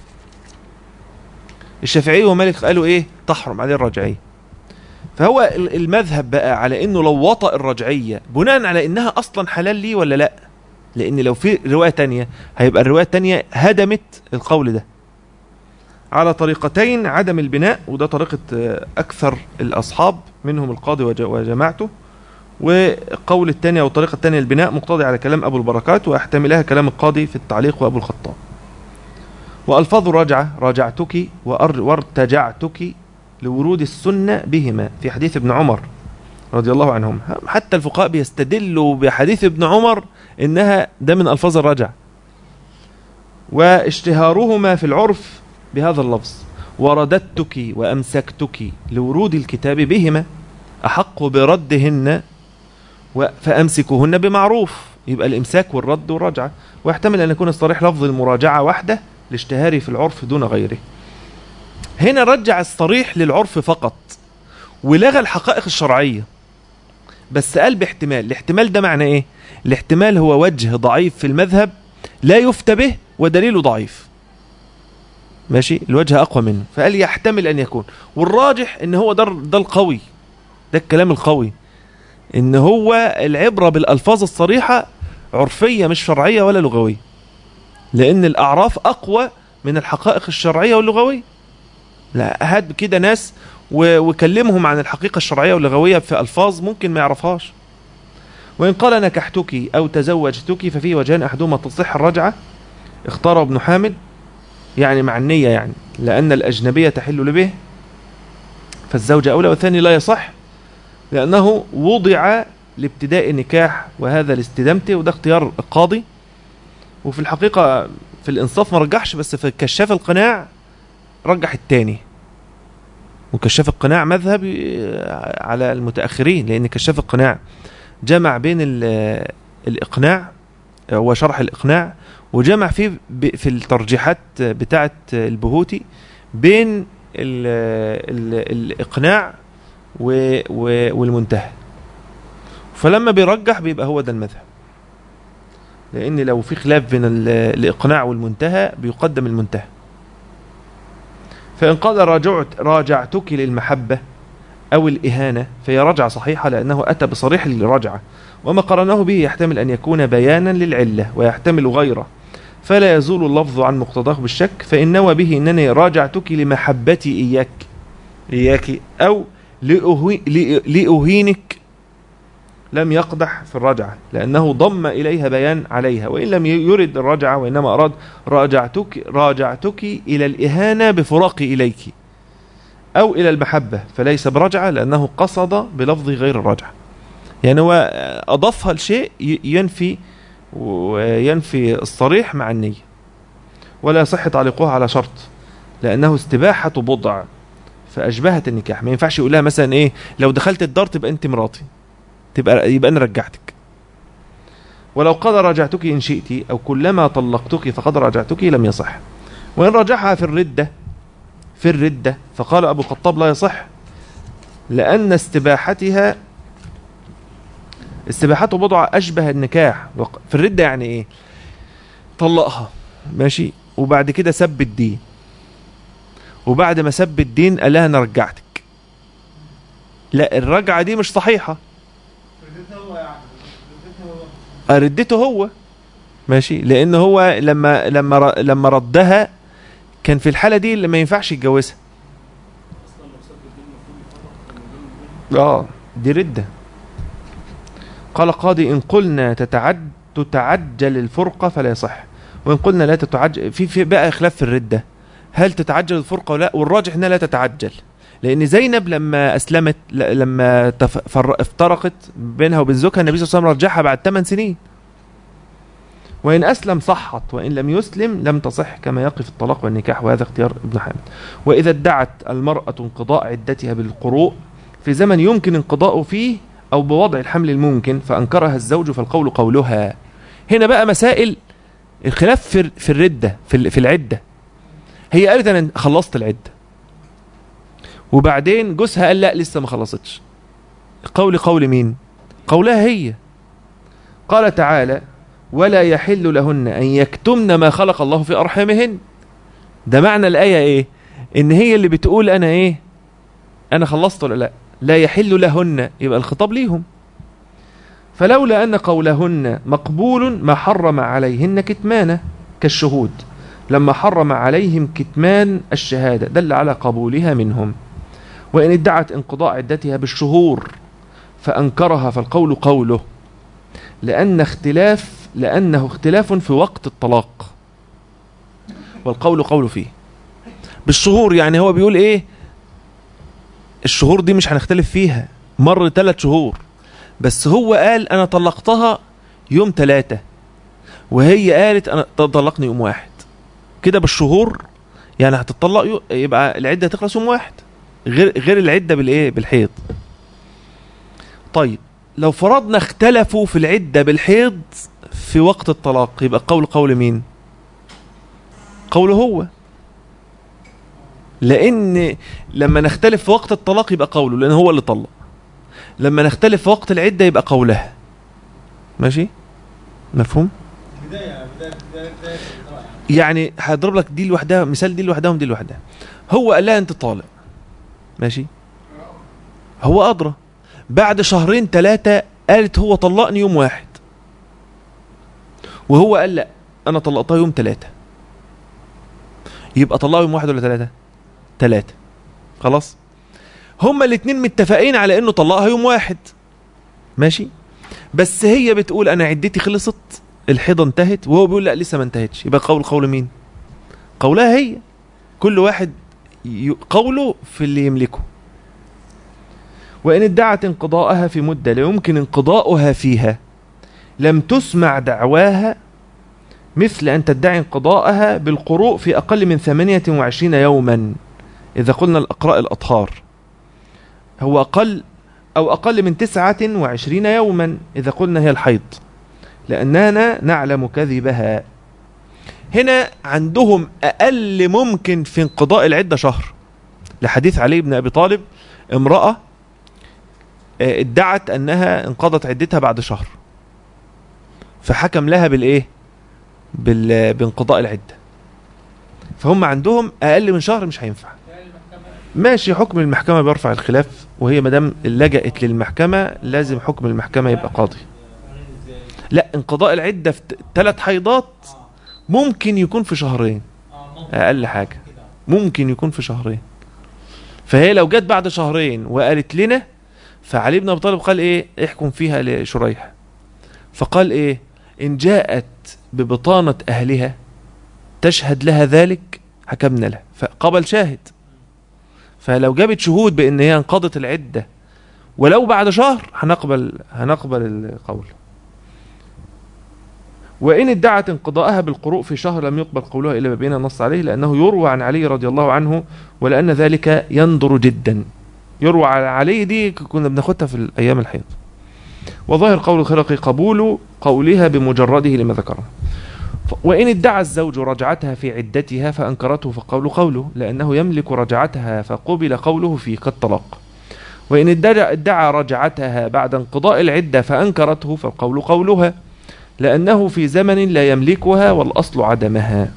الشافعي ومالك قالوا ايه تحرم عليه الرجعيه فهو ال- المذهب بقى على انه لو وطأ الرجعيه بناء على انها اصلا حلال ليه ولا لا لان لو في روايه تانية هيبقى الروايه التانية هدمت القول ده على طريقتين عدم البناء وده طريقه آه، اكثر الاصحاب منهم القاضي وج- وجماعته والقول الثاني او الطريقه الثانيه البناء مقتضي على كلام ابو البركات واحتملها كلام القاضي في التعليق وابو الخطاب والفاظ الرجعه راجعتك وأر- وارتجعتك لورود السنه بهما في حديث ابن عمر رضي الله عنهم حتى الفقهاء بيستدلوا بحديث ابن عمر انها ده من الفاظ الرجع واشتهارهما في العرف بهذا اللفظ ورددتك وامسكتك لورود الكتاب بهما احق بردهن و- فامسكوهن بمعروف يبقى الامساك والرد والرجعه ويحتمل ان يكون الصريح لفظ المراجعه وحده لاشتهاره في العرف دون غيره هنا رجع الصريح للعرف فقط ولغى الحقائق الشرعيه بس قال باحتمال الاحتمال ده معنى ايه الاحتمال هو وجه ضعيف في المذهب لا يفتى به ودليله ضعيف ماشي الوجه اقوى منه فقال يحتمل ان يكون والراجح ان هو ده ده القوي ده الكلام القوي ان هو العبره بالالفاظ الصريحه عرفيه مش شرعيه ولا لغويه لان الاعراف اقوى من الحقائق الشرعيه واللغويه لا هات كده ناس و- وكلمهم عن الحقيقه الشرعيه واللغويه في الفاظ ممكن ما يعرفهاش وان قال نكحتك او تزوجتك ففي وجهان احدهما تصح الرجعه اختاره ابن حامد يعني مع النيه يعني لان الاجنبيه تحل لبه فالزوجه اولى والثاني لا يصح لأنه وضع لابتداء النكاح وهذا لاستدامته وده اختيار القاضي وفي الحقيقة في الإنصاف ما رجحش بس في كشاف القناع رجح التاني وكشاف القناع مذهب آه، على المتأخرين لأن كشاف القناع جمع بين ال- الإقناع هو شرح الإقناع وجمع فيه ب- في الترجيحات بتاعة البهوتي بين ال ال الإقناع و- و- والمنتهى فلما بيرجح بيبقى هو ده المذهب لأن لو في خلاف بين ال- الإقناع والمنتهى بيقدم المنتهى فإن قال راجعت راجعتك للمحبة أو الإهانة فهي رجعة صحيحة لأنه أتى بصريح الرجعة وما قرناه به يحتمل أن يكون بيانا للعلة ويحتمل غيره فلا يزول اللفظ عن مقتضاه بالشك فإن نوى به أنني راجعتك لمحبتي إياك إياك أو لأهي- لأ- لأهينك لم يقدح في الرجعة لأنه ضم إليها بيان عليها وإن لم يرد الرجعة وإنما أراد راجعتك راجعتك إلى الإهانة بفراقي إليك أو إلى المحبة فليس برجعة لأنه قصد بلفظ غير الرجعة يعني هو أضافها لشيء ي- ينفي وينفي الصريح مع النية ولا يصح تعليقها على شرط لأنه استباحة بضع فأشبهت النكاح ما ينفعش يقول لها مثلا إيه لو دخلت الدار تبقى أنت مراتي تبقى يبقى أنا رجعتك ولو قال رجعتك إن شئت أو كلما طلقتك فقد رجعتك لم يصح وإن رجعها في الردة في الردة فقال أبو الخطاب لا يصح لأن استباحتها استباحته بضع أشبه النكاح وق- في الردة يعني إيه طلقها ماشي وبعد كده سب الدين وبعد ما سب الدين قال لها أنا رجعتك لا الرجعة دي مش صحيحة آه، ردته هو ماشي لأن هو لما لما ر- لما ردها كان في الحالة دي اللي ما ينفعش يتجوزها اه دي ردة قال قاضي إن قلنا تتعد تتعجل الفرقة فلا يصح وإن قلنا لا تتعجل في في بقى خلاف في الردة هل تتعجل الفرقة ولا لا والراجح انها لا تتعجل لأن زينب لما أسلمت ل- لما تف- فر- افترقت بينها وبين زوجها النبي صلى الله عليه وسلم رجعها بعد 8 سنين وإن أسلم صحت وإن لم يسلم لم تصح كما يقف الطلاق والنكاح وهذا اختيار ابن حامد وإذا ادعت المرأة انقضاء عدتها بالقروء في زمن يمكن انقضاءه فيه أو بوضع الحمل الممكن فأنكرها الزوج فالقول قولها هنا بقى مسائل الخلاف في في الردة في ال- في العدة هي قالت أنا خلصت العدة وبعدين جوزها قال لا لسه ما خلصتش قول قول مين قولها هي قال تعالى ولا يحل لهن أن يكتمن ما خلق الله في أرحامهن ده معنى الآية إيه إن هي اللي بتقول أنا إيه أنا خلصت ولا لا لا يحل لهن يبقى الخطاب ليهم فلولا أن قولهن مقبول ما حرم عليهن كتمانه كالشهود لما حرم عليهم كتمان الشهادة دل على قبولها منهم وإن ادعت انقضاء عدتها بالشهور فأنكرها فالقول قوله لأن اختلاف لأنه اختلاف في وقت الطلاق والقول قول فيه بالشهور يعني هو بيقول ايه الشهور دي مش هنختلف فيها مر ثلاث شهور بس هو قال انا طلقتها يوم ثلاثة وهي قالت انا طلقني يوم واحد كده بالشهور يعني هتطلق يو- يبقى العدة تخلص يوم واحد غير غير العدة بالايه بالحيض طيب لو فرضنا اختلفوا في العدة بالحيض في وقت الطلاق يبقى قول قول مين قوله هو لان لما نختلف في وقت الطلاق يبقى قوله لان هو اللي طلق لما نختلف في وقت العدة يبقى قولها ماشي مفهوم بداية بداية بداية بداية القراءة يعني هضرب لك دي لوحدها مثال دي لوحدها ودي لوحدها هو قال لها انت طالق ماشي هو ادرى بعد شهرين ثلاثة قالت هو طلقني يوم واحد وهو قال لا انا طلقتها يوم ثلاثة يبقى طلقها يوم واحد ولا ثلاثة ثلاثة خلاص هما الاتنين متفقين على انه طلقها يوم واحد ماشي بس هي بتقول انا عدتي خلصت الحيضه انتهت وهو بيقول لا لسه ما انتهتش يبقى قول قول مين قولها هي كل واحد ي- قوله في اللي يملكه وإن ادعت انقضاءها في مدة لا يمكن انقضاؤها فيها لم تسمع دعواها مثل أن تدعي انقضاءها بالقروء في أقل من 28 يوما إذا قلنا الأقراء الأطهار هو أقل أو أقل من 29 يوما إذا قلنا هي الحيض لأننا نعلم كذبها هنا عندهم أقل ممكن في انقضاء العدة شهر لحديث علي بن أبي طالب امرأة آه، ادعت أنها انقضت عدتها بعد شهر فحكم لها بالإيه بال... بانقضاء العدة فهم عندهم أقل من شهر مش هينفع ماشي حكم المحكمة بيرفع الخلاف وهي مدام لجأت للمحكمة لازم حكم المحكمة يبقى قاضي لا انقضاء العدة في ثلاث حيضات ممكن يكون في شهرين أقل حاجة ممكن يكون في شهرين فهي لو جت بعد شهرين وقالت لنا فعلي بن ابي طالب قال ايه احكم فيها لشريح فقال ايه ان جاءت ببطانة اهلها تشهد لها ذلك حكمنا لها فقبل شاهد فلو جابت شهود بان هي انقضت العدة ولو بعد شهر هنقبل هنقبل القول وإن ادعت انقضاءها بالقروء في شهر لم يقبل قولها إلا بين النص عليه لأنه يروى عن علي رضي الله عنه ولأن ذلك يندر جدا يروى على علي دي كنا بناخدها في الأيام الحيض وظاهر قول الخلق قبول قولها بمجرده لما ذكره ف- وإن ادعى الزوج رجعتها في عدتها فأنكرته فقول قوله لأنه يملك رجعتها فقبل قوله في كالطلاق وإن ادعى, ادعى رجعتها بعد انقضاء العدة فأنكرته فالقول قولها لأنه في زمن لا يملكها والأصل عدمها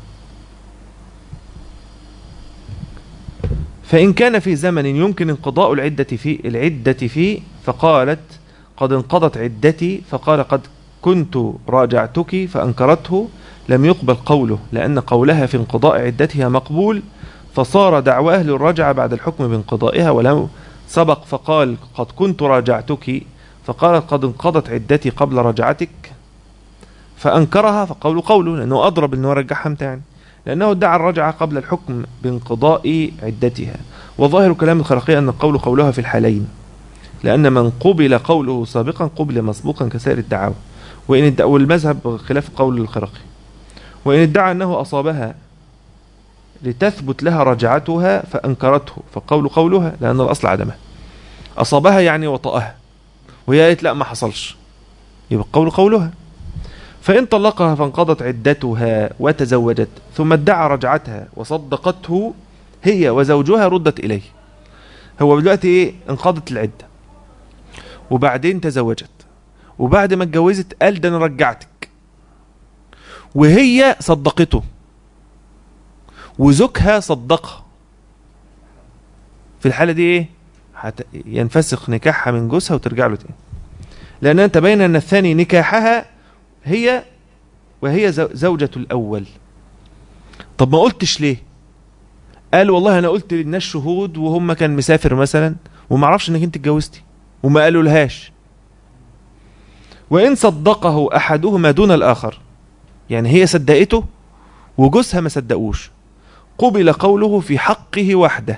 فإن كان في زمن يمكن انقضاء العدة فيه العدة فيه فقالت قد انقضت عدتي فقال قد كنت راجعتك فأنكرته لم يقبل قوله لأن قولها في انقضاء عدتها مقبول فصار دعواه للرجعة بعد الحكم بانقضائها ولو سبق فقال قد كنت راجعتك فقالت قد انقضت عدتي قبل رجعتك فأنكرها فقول قوله لأنه أضرب أنه رجعها متى يعني لأنه ادعى الرجعة قبل الحكم بانقضاء عدتها وظاهر كلام الخرقية أن القول قولها في الحالين لأن من قبل قوله سابقا قبل مسبوقا كسائر الدعاوى وإن ادعى والمذهب خلاف قول الخرقي وإن ادعى أنه أصابها لتثبت لها رجعتها فأنكرته فقول قولها لأن الأصل عدمه أصابها يعني وطأها وهي قالت لا ما حصلش يبقى قول قولها فإن طلقها فانقضت عدتها وتزوجت ثم ادعى رجعتها وصدقته هي وزوجها ردت إليه هو دلوقتي إيه انقضت العدة وبعدين تزوجت وبعد ما اتجوزت قال ده أنا رجعتك وهي صدقته وزوجها صدقها في الحالة دي إيه هت- ينفسخ نكاحها من جوزها وترجع له تاني لأنها تبين أن الثاني نكاحها هي وهي زو- زوجة الأول طب ما قلتش ليه قال والله أنا قلت للناس شهود وهم كان مسافر مثلا وما عرفش انك انت اتجوزتي وما قالوا لهاش وإن صدقه أحدهما دون الآخر يعني هي صدقته وجوزها ما صدقوش قبل قوله في حقه وحده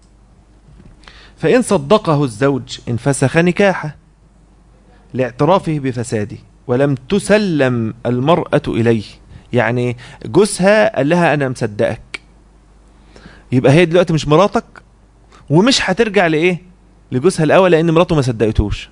فإن صدقه الزوج انفسخ نكاحه لاعترافه بفساده ولم تسلم المرأة إليه يعني جوزها قال لها أنا مصدقك يبقى هي دلوقتي مش مراتك ومش هترجع لإيه لجوزها الأول لأن مراته ما صدقتوش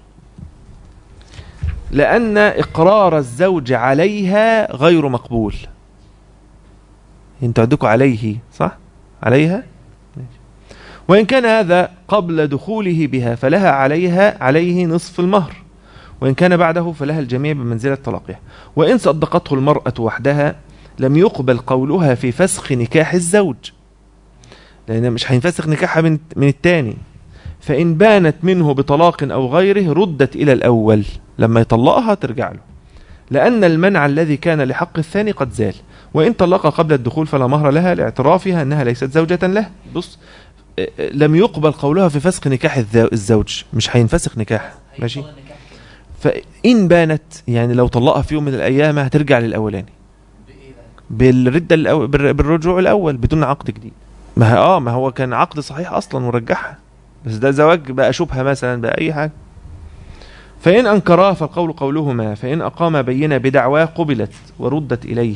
لأن إقرار الزوج عليها غير مقبول انتوا عندكم عليه صح عليها ماشي. وإن كان هذا قبل دخوله بها فلها عليها عليه نصف المهر وإن كان بعده فلها الجميع بمنزلة طلاقها وإن صدقته المرأة وحدها لم يقبل قولها في فسخ نكاح الزوج لأن مش هينفسخ نكاحها من, من التاني فإن بانت منه بطلاق أو غيره ردت إلى الأول لما يطلقها ترجع له لأن المنع الذي كان لحق الثاني قد زال وإن طلق قبل الدخول فلا مهر لها لاعترافها أنها ليست زوجة له بص اه، اه، لم يقبل قولها في فسخ نكاح الزو- الزوج مش هينفسخ نكاح ماشي هيفضل النكاح فإن بانت يعني لو طلقها في يوم من الأيام هترجع للأولاني بإيه بقى؟ بالردة الأول بالر- بالرجوع الأول بدون عقد جديد ما هي اه ما هو كان عقد صحيح أصلا ورجعها بس ده زواج بقى شبهة مثلا بقى أي حاجة فإن أنكراه فالقول قولهما فإن أقام بينة بدعواه قبلت وردت إليه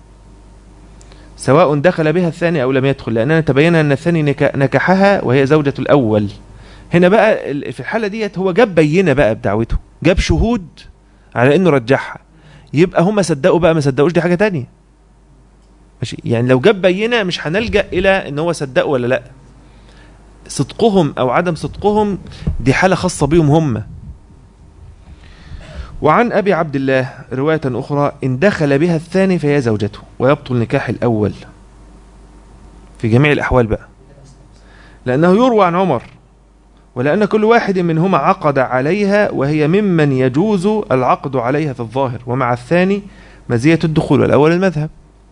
سواء دخل بها الثاني أو لم يدخل لأننا تبين أن الثاني نك- نكحها وهي زوجة الأول هنا بقى ال- في الحالة ديت هو جاب بينة بقى بدعوته جاب شهود على أنه رجعها يبقى هم صدقوا بقى ما صدقوش دي حاجة تانية ماشي يعني لو جاب بينة مش هنلجأ إلى أن هو صدقوا ولا لأ صدقهم أو عدم صدقهم دي حالة خاصة بيهم هم وعن أبي عبد الله رواية أخرى إن دخل بها الثاني فهي زوجته ويبطل نكاح الأول في جميع الأحوال بقى لأنه يروى عن عمر ولأن كل واحد منهما عقد عليها وهي ممن يجوز العقد عليها في الظاهر ومع الثاني مزية الدخول والأول المذهب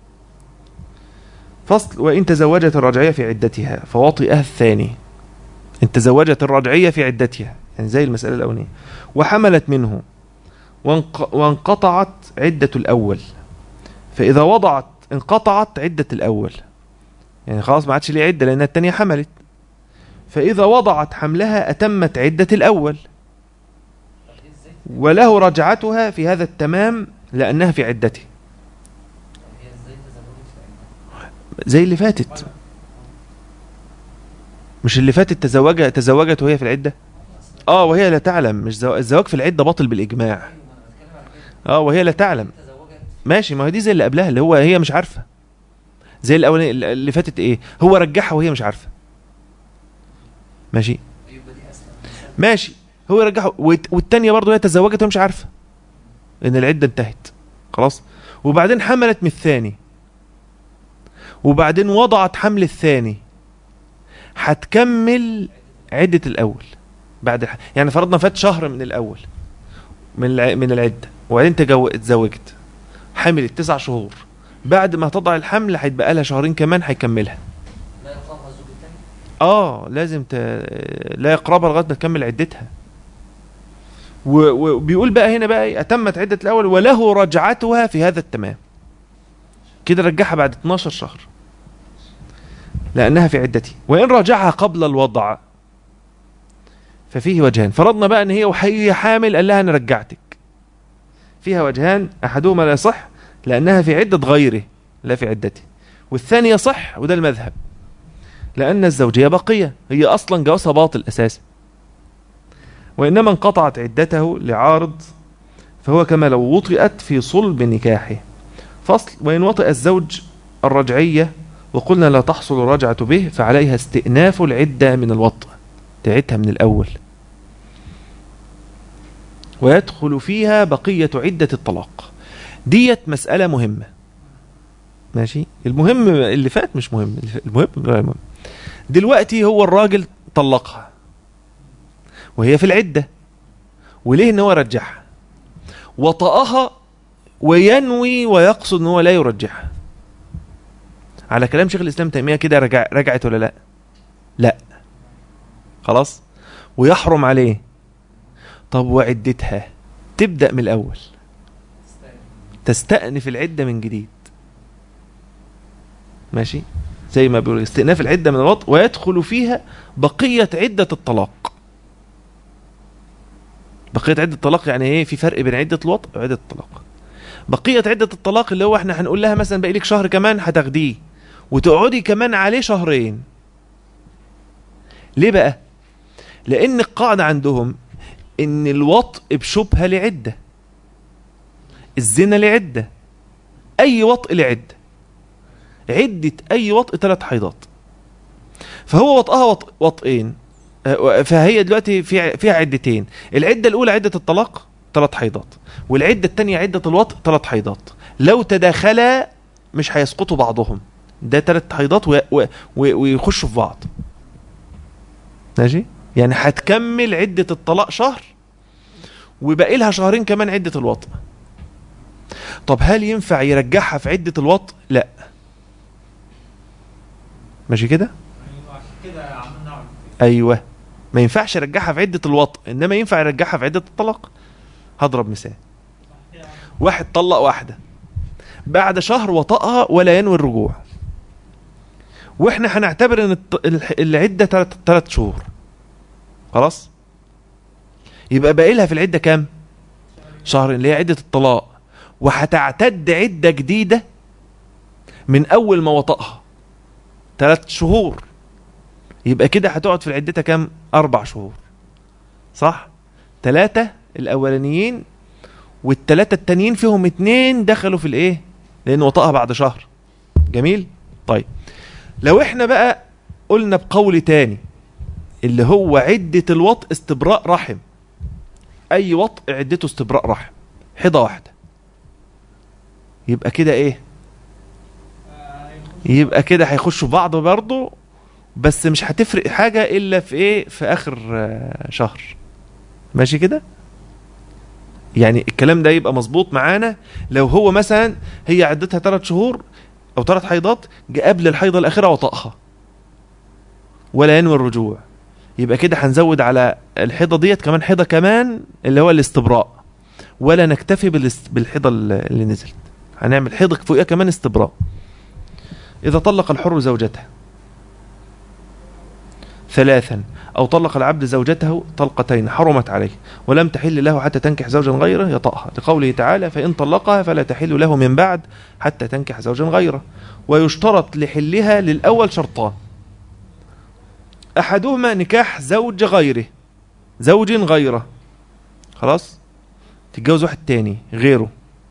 فصل وإن تزوجت الرجعية في عدتها فوطئها الثاني إن تزوجت الرجعية في عدتها يعني زي المسألة الأولانية وحملت منه وانق- وانقطعت عدة الأول فإذا وضعت انقطعت عدة الأول يعني خلاص ما عادش ليه عدة لأن التانية حملت فإذا وضعت حملها أتمت عدة الأول طب دي ازاي وله رجعتها في هذا التمام لأنها في عدته طب هي ازاي تزوجت في عدة زي اللي فاتت مش اللي فاتت تزوجت تزوجت وهي في العدة اه وهي لا تعلم مش زو... الزواج في العدة باطل بالإجماع ايوه ما انا بتكلم على كده اه وهي لا تعلم تزوجت ماشي ما هي دي زي اللي قبلها اللي هو هي مش عارفة زي الأولانية اللي فاتت ايه هو رجعها وهي مش عارفة ماشي يبقى دي اسلم ماشي هو يرجعها والت- والتانية برضه هي تزوجت وهي مش عارفة ان العدة انتهت خلاص وبعدين حملت من الثاني وبعدين وضعت حمل الثاني هتكمل عدة الأول بعد الح... يعني فرضنا فات شهر من الأول من الع... من العدة وبعدين تجو... اتزوجت حملت تسع شهور بعد ما تضع الحمل هيتبقى لها شهرين كمان هيكملها لا يقامها الزوج الثاني اه لازم ت... لا يقربها لغايه ما تكمل عدتها و- وبيقول بقى هنا بقى إيه؟ اتمت عده الاول وله رجعتها في هذا التمام كده رجعها بعد 12 شهر لانها في عدتي وان رجعها قبل الوضع ففيه وجهان فرضنا بقى ان هي وهي حامل قال لها انا رجعتك فيها وجهان احدهما لا يصح لانها في عده غيره لا في عدته والثاني يصح وده المذهب لأن الزوجية بقية هي أصلا جوازها باطل أساسا وإنما انقطعت عدته لعارض فهو كما لو وطئت في صلب نكاحه فصل وإن وطئ الزوج الرجعية وقلنا لا تحصل الرجعة به فعليها استئناف العدة من الوطء تعدها من الأول ويدخل فيها بقية عدة الطلاق ديت مسألة مهمة ماشي المهم اللي فات مش مهم المهم لا مهم دلوقتي هو الراجل طلقها وهي في العدة وليه ان هو رجعها وطأها وينوي ويقصد ان هو لا يرجعها على كلام شيخ الاسلام تيمية كده رجع رجعت ولا لا لا خلاص ويحرم عليه طب وعدتها تبدأ من الأول تستاهل تستأنف العدة من جديد ماشي زي ما بيقول استئناف العدة من الوطء ويدخل فيها بقية عدة الطلاق بقية عدة الطلاق يعني ايه في فرق بين عدة الوطء وعدة الطلاق بقية عدة الطلاق اللي هو احنا هنقول لها مثلا باقي لك شهر كمان هتاخديه وتقعدي كمان عليه شهرين ليه بقى لان القاعدة عندهم ان الوطء بشبهة لعدة الزنا لعدة اي وطء لعدة عدة اي وطء ثلاث حيضات فهو وطئها وط... وطئين آه، فهي دلوقتي في فيها عدتين العدة الاولى عدة الطلاق ثلاث حيضات والعدة الثانية عدة الوطء ثلاث حيضات لو تداخلا مش هيسقطوا بعضهم ده ثلاث حيضات و... و... و... ويخشوا في بعض ماشي يعني هتكمل عدة الطلاق شهر وباقي لها شهرين كمان عدة الوطء طب هل ينفع يرجعها في عدة الوطء لا ماشي كده يعني عشان كده عمال نعرف ايوه ما ينفعش يرجعها في عدة الوطء انما ينفع يرجعها في عدة الطلاق هضرب مثال واحد طلق واحدة بعد شهر وطأها ولا ينوي الرجوع واحنا هنعتبر ان الط- الح- العدة تلات, تلات شهور خلاص يبقى باقي لها في العده كام شهر اللي هي عده الطلاق وهتعتد عده جديده من اول ما وطأها ثلاث شهور يبقى كده هتقعد في عدتها كام اربع شهور صح ثلاثة الاولانيين والثلاثة التانيين فيهم اتنين دخلوا في الايه لان وطأها بعد شهر جميل طيب لو احنا بقى قلنا بقول تاني اللي هو عدة الوطء استبراء رحم اي وطء عدته استبراء رحم حيضة واحدة يبقى كده ايه يبقى كده هيخشوا بعض برضه بس مش هتفرق حاجة الا في ايه في اخر آه، شهر ماشي كده يعني الكلام ده يبقى مظبوط معانا لو هو مثلا هي عدتها ثلاث شهور او ثلاث حيضات جه قبل الحيضه الاخيره وطأها ولا ينوي الرجوع يبقى كده هنزود على الحيضه ديت كمان حيضه كمان اللي هو الاستبراء ولا نكتفي بالاست- بالحيضه اللي اللي نزلت هنعمل حيضه فوقها كمان استبراء اذا طلق الحر زوجته ثلاثا أو طلق العبد زوجته طلقتين حرمت عليه ولم تحل له حتى تنكح زوجا غيره يطأها لقوله تعالى فإن طلقها فلا تحل له من بعد حتى تنكح زوجا غيره ويشترط لحلها للأول شرطان أحدهما نكاح زوج غيره زوج غيره خلاص تتجوز واحد تاني غيره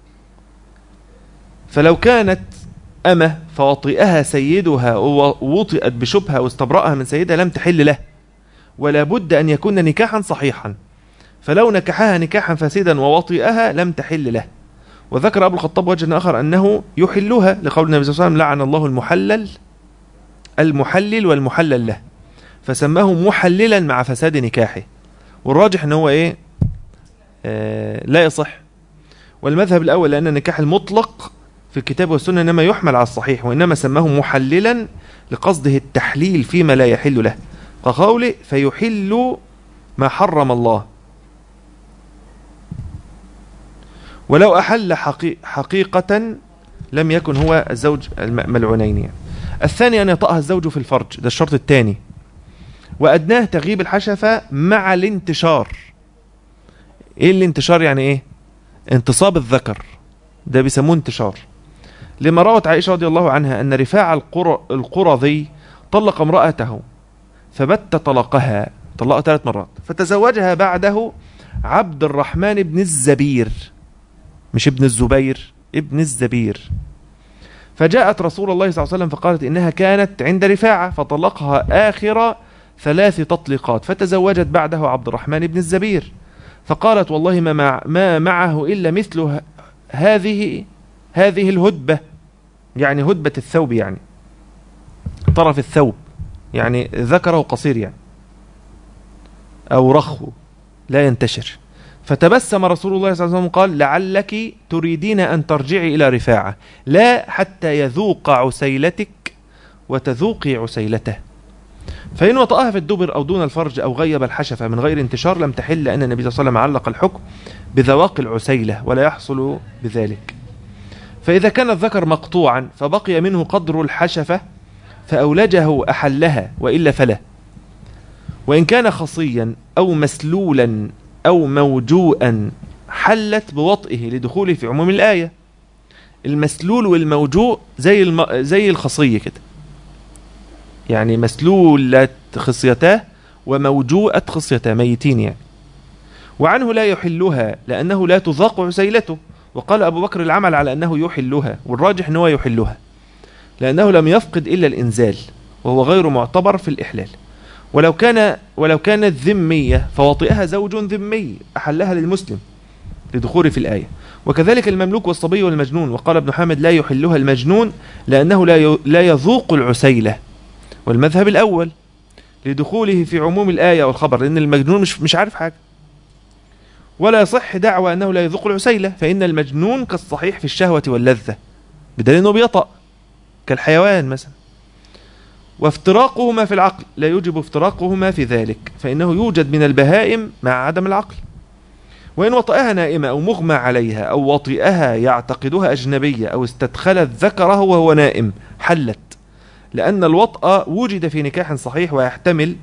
فلو كانت أمة فوطئها سيدها ووطئت بشبهة واستبرأها من سيدها لم تحل له ولا بد أن يكون نكاحا صحيحا فلو نكحها نكاحا فاسدا ووطئها لم تحل له وذكر أبو الخطاب وجه آخر أنه يحلها لقول النبي صلى الله عليه وسلم لعن الله المحلل المحلل والمحلل له فسماه محللا مع فساد نكاحه والراجح أنه هو إيه آه لا يصح والمذهب الأول لأن النكاح المطلق في الكتاب والسنة إنما يحمل على الصحيح وإنما سماه محللا لقصده التحليل فيما لا يحل له كقوله فيحل ما حرم الله ولو أحل حقي حقيقة لم يكن هو الزوج الملعونين يعني. الثاني أن يطأها الزوج في الفرج ده الشرط الثاني وأدناه تغيب الحشفة مع الانتشار إيه الانتشار يعني إيه انتصاب الذكر ده بيسموه انتشار لما روت عائشة رضي الله عنها أن رفاع القر... القرظي طلق امرأته فبت طلقها طلقها ثلاث مرات فتزوجها بعده عبد الرحمن بن الزبير مش ابن الزبير ابن الزبير فجاءت رسول الله صلى الله عليه وسلم فقالت إنها كانت عند رفاعة فطلقها آخر ثلاث تطليقات فتزوجت بعده عبد الرحمن بن الزبير فقالت والله ما, مع ما معه إلا مثل ه- هذه هذه الهدبة يعني هدبة الثوب يعني طرف الثوب يعني ذكره قصير يعني أو رخو لا ينتشر فتبسم رسول الله صلى الله عليه وسلم قال لعلك تريدين أن ترجعي إلى رفاعة لا حتى يذوق عسيلتك وتذوقي عسيلته فإن وطأها في الدبر أو دون الفرج أو غيب الحشفة من غير انتشار لم تحل لأن النبي صلى الله عليه وسلم علق الحكم بذواق العسيلة ولا يحصل بذلك فإذا كان الذكر مقطوعا فبقي منه قدر الحشفة فأولجه أحلها وإلا فلا وإن كان خصيا أو مسلولا أو موجوءا حلت بوطئه لدخوله في عموم الآية المسلول والموجوء زي الم... زي الخصية كده يعني مسلولة خصيتاه وموجوءة خصيتاه ميتين يعني وعنه لا يحلها لأنه لا تذاق عسيلته وقال أبو بكر العمل على أنه يحلها والراجح أنه يحلها لأنه لم يفقد إلا الإنزال وهو غير معتبر في الإحلال ولو كان ولو كانت ذمية فوطئها زوج ذمي أحلها للمسلم لدخول في الآية وكذلك المملوك والصبي والمجنون وقال ابن حامد لا يحلها المجنون لأنه لا ي- لا يذوق العسيلة والمذهب الأول لدخوله في عموم الآية والخبر لأن المجنون مش مش عارف حاجة ولا يصح دعوى أنه لا يذوق العسيلة فإن المجنون كالصحيح في الشهوة واللذة بدليل أنه بيطأ كالحيوان مثلا وافتراقهما في العقل لا يوجب افتراقهما في ذلك فإنه يوجد من البهائم مع عدم العقل وإن وطئها نائمة أو مغمى عليها أو وطئها يعتقدها أجنبية أو استدخلت ذكره وهو نائم حلت لأن الوطأ وجد في نكاح صحيح ويحتمل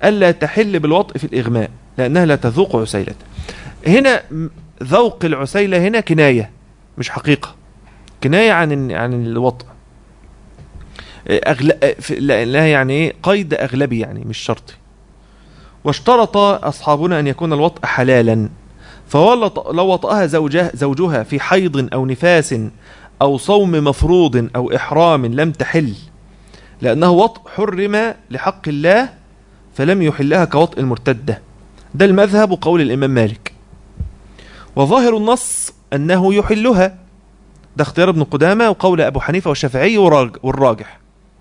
ألا تحل بالوطء في الإغماء لأنها لا تذوق عسيلة هنا م- ذوق العسيلة هنا كناية مش حقيقة كناية عن ال- عن الوطء أغل... في- لأنها يعني إيه قيد أغلبي يعني مش شرطي واشترط أصحابنا أن يكون الوطء حلالا فولط لو وطأها زوجها, زوجها في حيض أو نفاس أو صوم مفروض أو إحرام لم تحل لأنه وطء حرم لحق الله فلم يحلها كوطء المرتدة ده المذهب وقول الإمام مالك وظاهر النص أنه يحلها ده اختيار ابن قدامة وقول أبو حنيفة والشافعي وراج- والراجح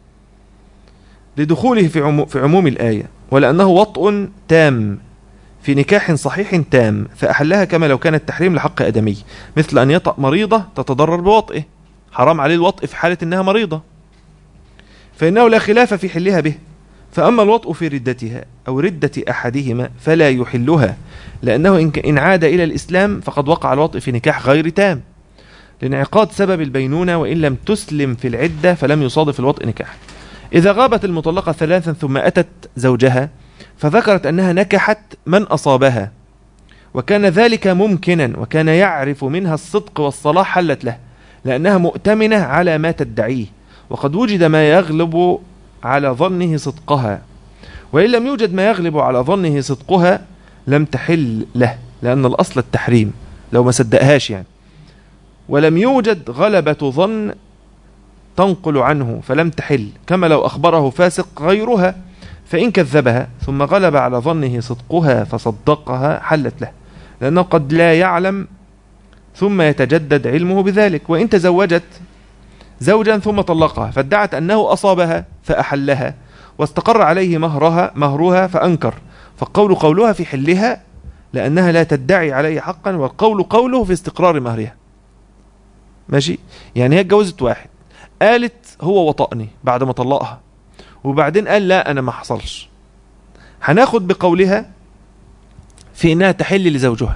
لدخوله في عمو في عموم الآية ولأنه وطء تام في نكاح صحيح تام فأحلها كما لو كان التحريم لحق أدمي مثل أن يطأ مريضة تتضرر بوطئه حرام عليه الوطء في حالة أنها مريضة فإنه لا خلاف في حلها به فأما الوطء في ردتها أو ردة أحدهما فلا يحلها لأنه إن ك- إن عاد إلى الإسلام فقد وقع الوطء في نكاح غير تام لانعقاد سبب البينونة وإن لم تسلم في العدة فلم يصادف الوطء نكاح إذا غابت المطلقة ثلاثا ثم أتت زوجها فذكرت أنها نكحت من أصابها وكان ذلك ممكنا وكان يعرف منها الصدق والصلاح حلت له لأنها مؤتمنة على ما تدعيه وقد وجد ما يغلب على ظنه صدقها وإن لم يوجد ما يغلب على ظنه صدقها لم تحل له لأن الأصل التحريم لو ما صدقهاش يعني ولم يوجد غلبة ظن تنقل عنه فلم تحل كما لو أخبره فاسق غيرها فإن كذبها ثم غلب على ظنه صدقها فصدقها حلت له لأنه قد لا يعلم ثم يتجدد علمه بذلك وإن تزوجت زوجا ثم طلقها فادعت أنه أصابها فأحلها واستقر عليه مهرها مهرها فأنكر فالقول قولها في حلها لأنها لا تدعي عليه حقا والقول قوله في استقرار مهرها ماشي يعني هي اتجوزت واحد قالت هو وطأني بعد ما طلقها وبعدين قال لا أنا ما حصلش هناخد بقولها في إنها تحل لزوجها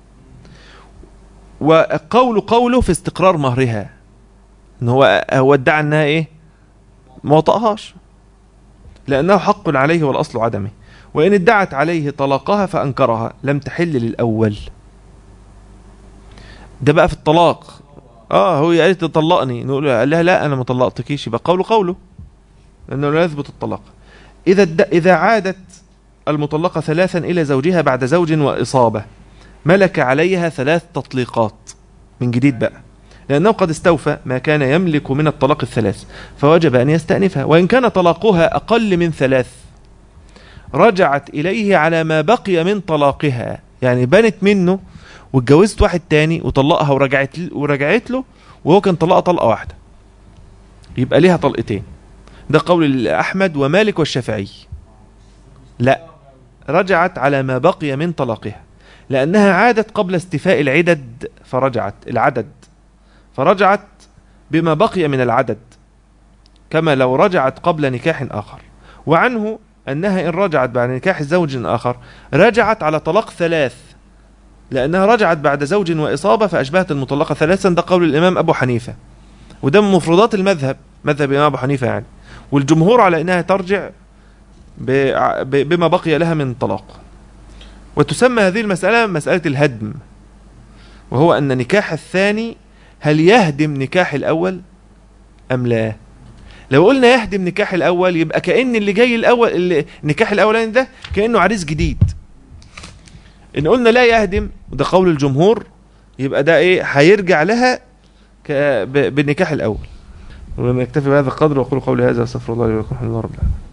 وقول قوله في استقرار مهرها ان هو هو ادعى انها ايه ما وطأهاش لانه حق عليه والاصل عدمه وان ادعت عليه طلاقها فانكرها لم تحل للاول ده بقى في الطلاق اه هو قالت طلقني نقول قال لها لا انا ما طلقتكيش يبقى قوله قوله لانه لا يثبت الطلاق اذا الد... اذا عادت المطلقه ثلاثا الى زوجها بعد زوج واصابه ملك عليها ثلاث تطليقات من جديد بقى لأنه قد استوفى ما كان يملك من الطلاق الثلاث فوجب أن يستأنفها وإن كان طلاقها أقل من ثلاث رجعت إليه على ما بقي من طلاقها يعني بنت منه واتجوزت واحد تاني وطلقها ورجعت ورجعت له وهو كان طلقها طلقة واحدة يبقى ليها طلقتين ده قول أحمد ومالك والشافعي لا رجعت على ما بقي من طلاقها لأنها عادت قبل استيفاء العدد فرجعت العدد فرجعت بما بقي من العدد كما لو رجعت قبل نكاح آخر وعنه أنها إن رجعت بعد نكاح زوج آخر رجعت على طلاق ثلاث لأنها رجعت بعد زوج وإصابة فأشبهت المطلقة ثلاثا ده قول الإمام أبو حنيفة وده من مفردات المذهب مذهب الإمام أبو حنيفة يعني والجمهور على أنها ترجع ب- ب- بما بقي لها من طلاق وتسمى هذه المسألة مسألة الهدم وهو أن نكاح الثاني هل يهدم نكاح الأول أم لا لو قلنا يهدم نكاح الأول يبقى كأن اللي جاي الأول اللي النكاح الأولاني ده كأنه عريس جديد إن قلنا لا يهدم وده قول الجمهور يبقى ده إيه هيرجع لها ك- ب- بالنكاح الأول ونكتفي بهذا القدر وأقول قولي هذا أستغفر الله لي ولكم الحمد لله رب العالمين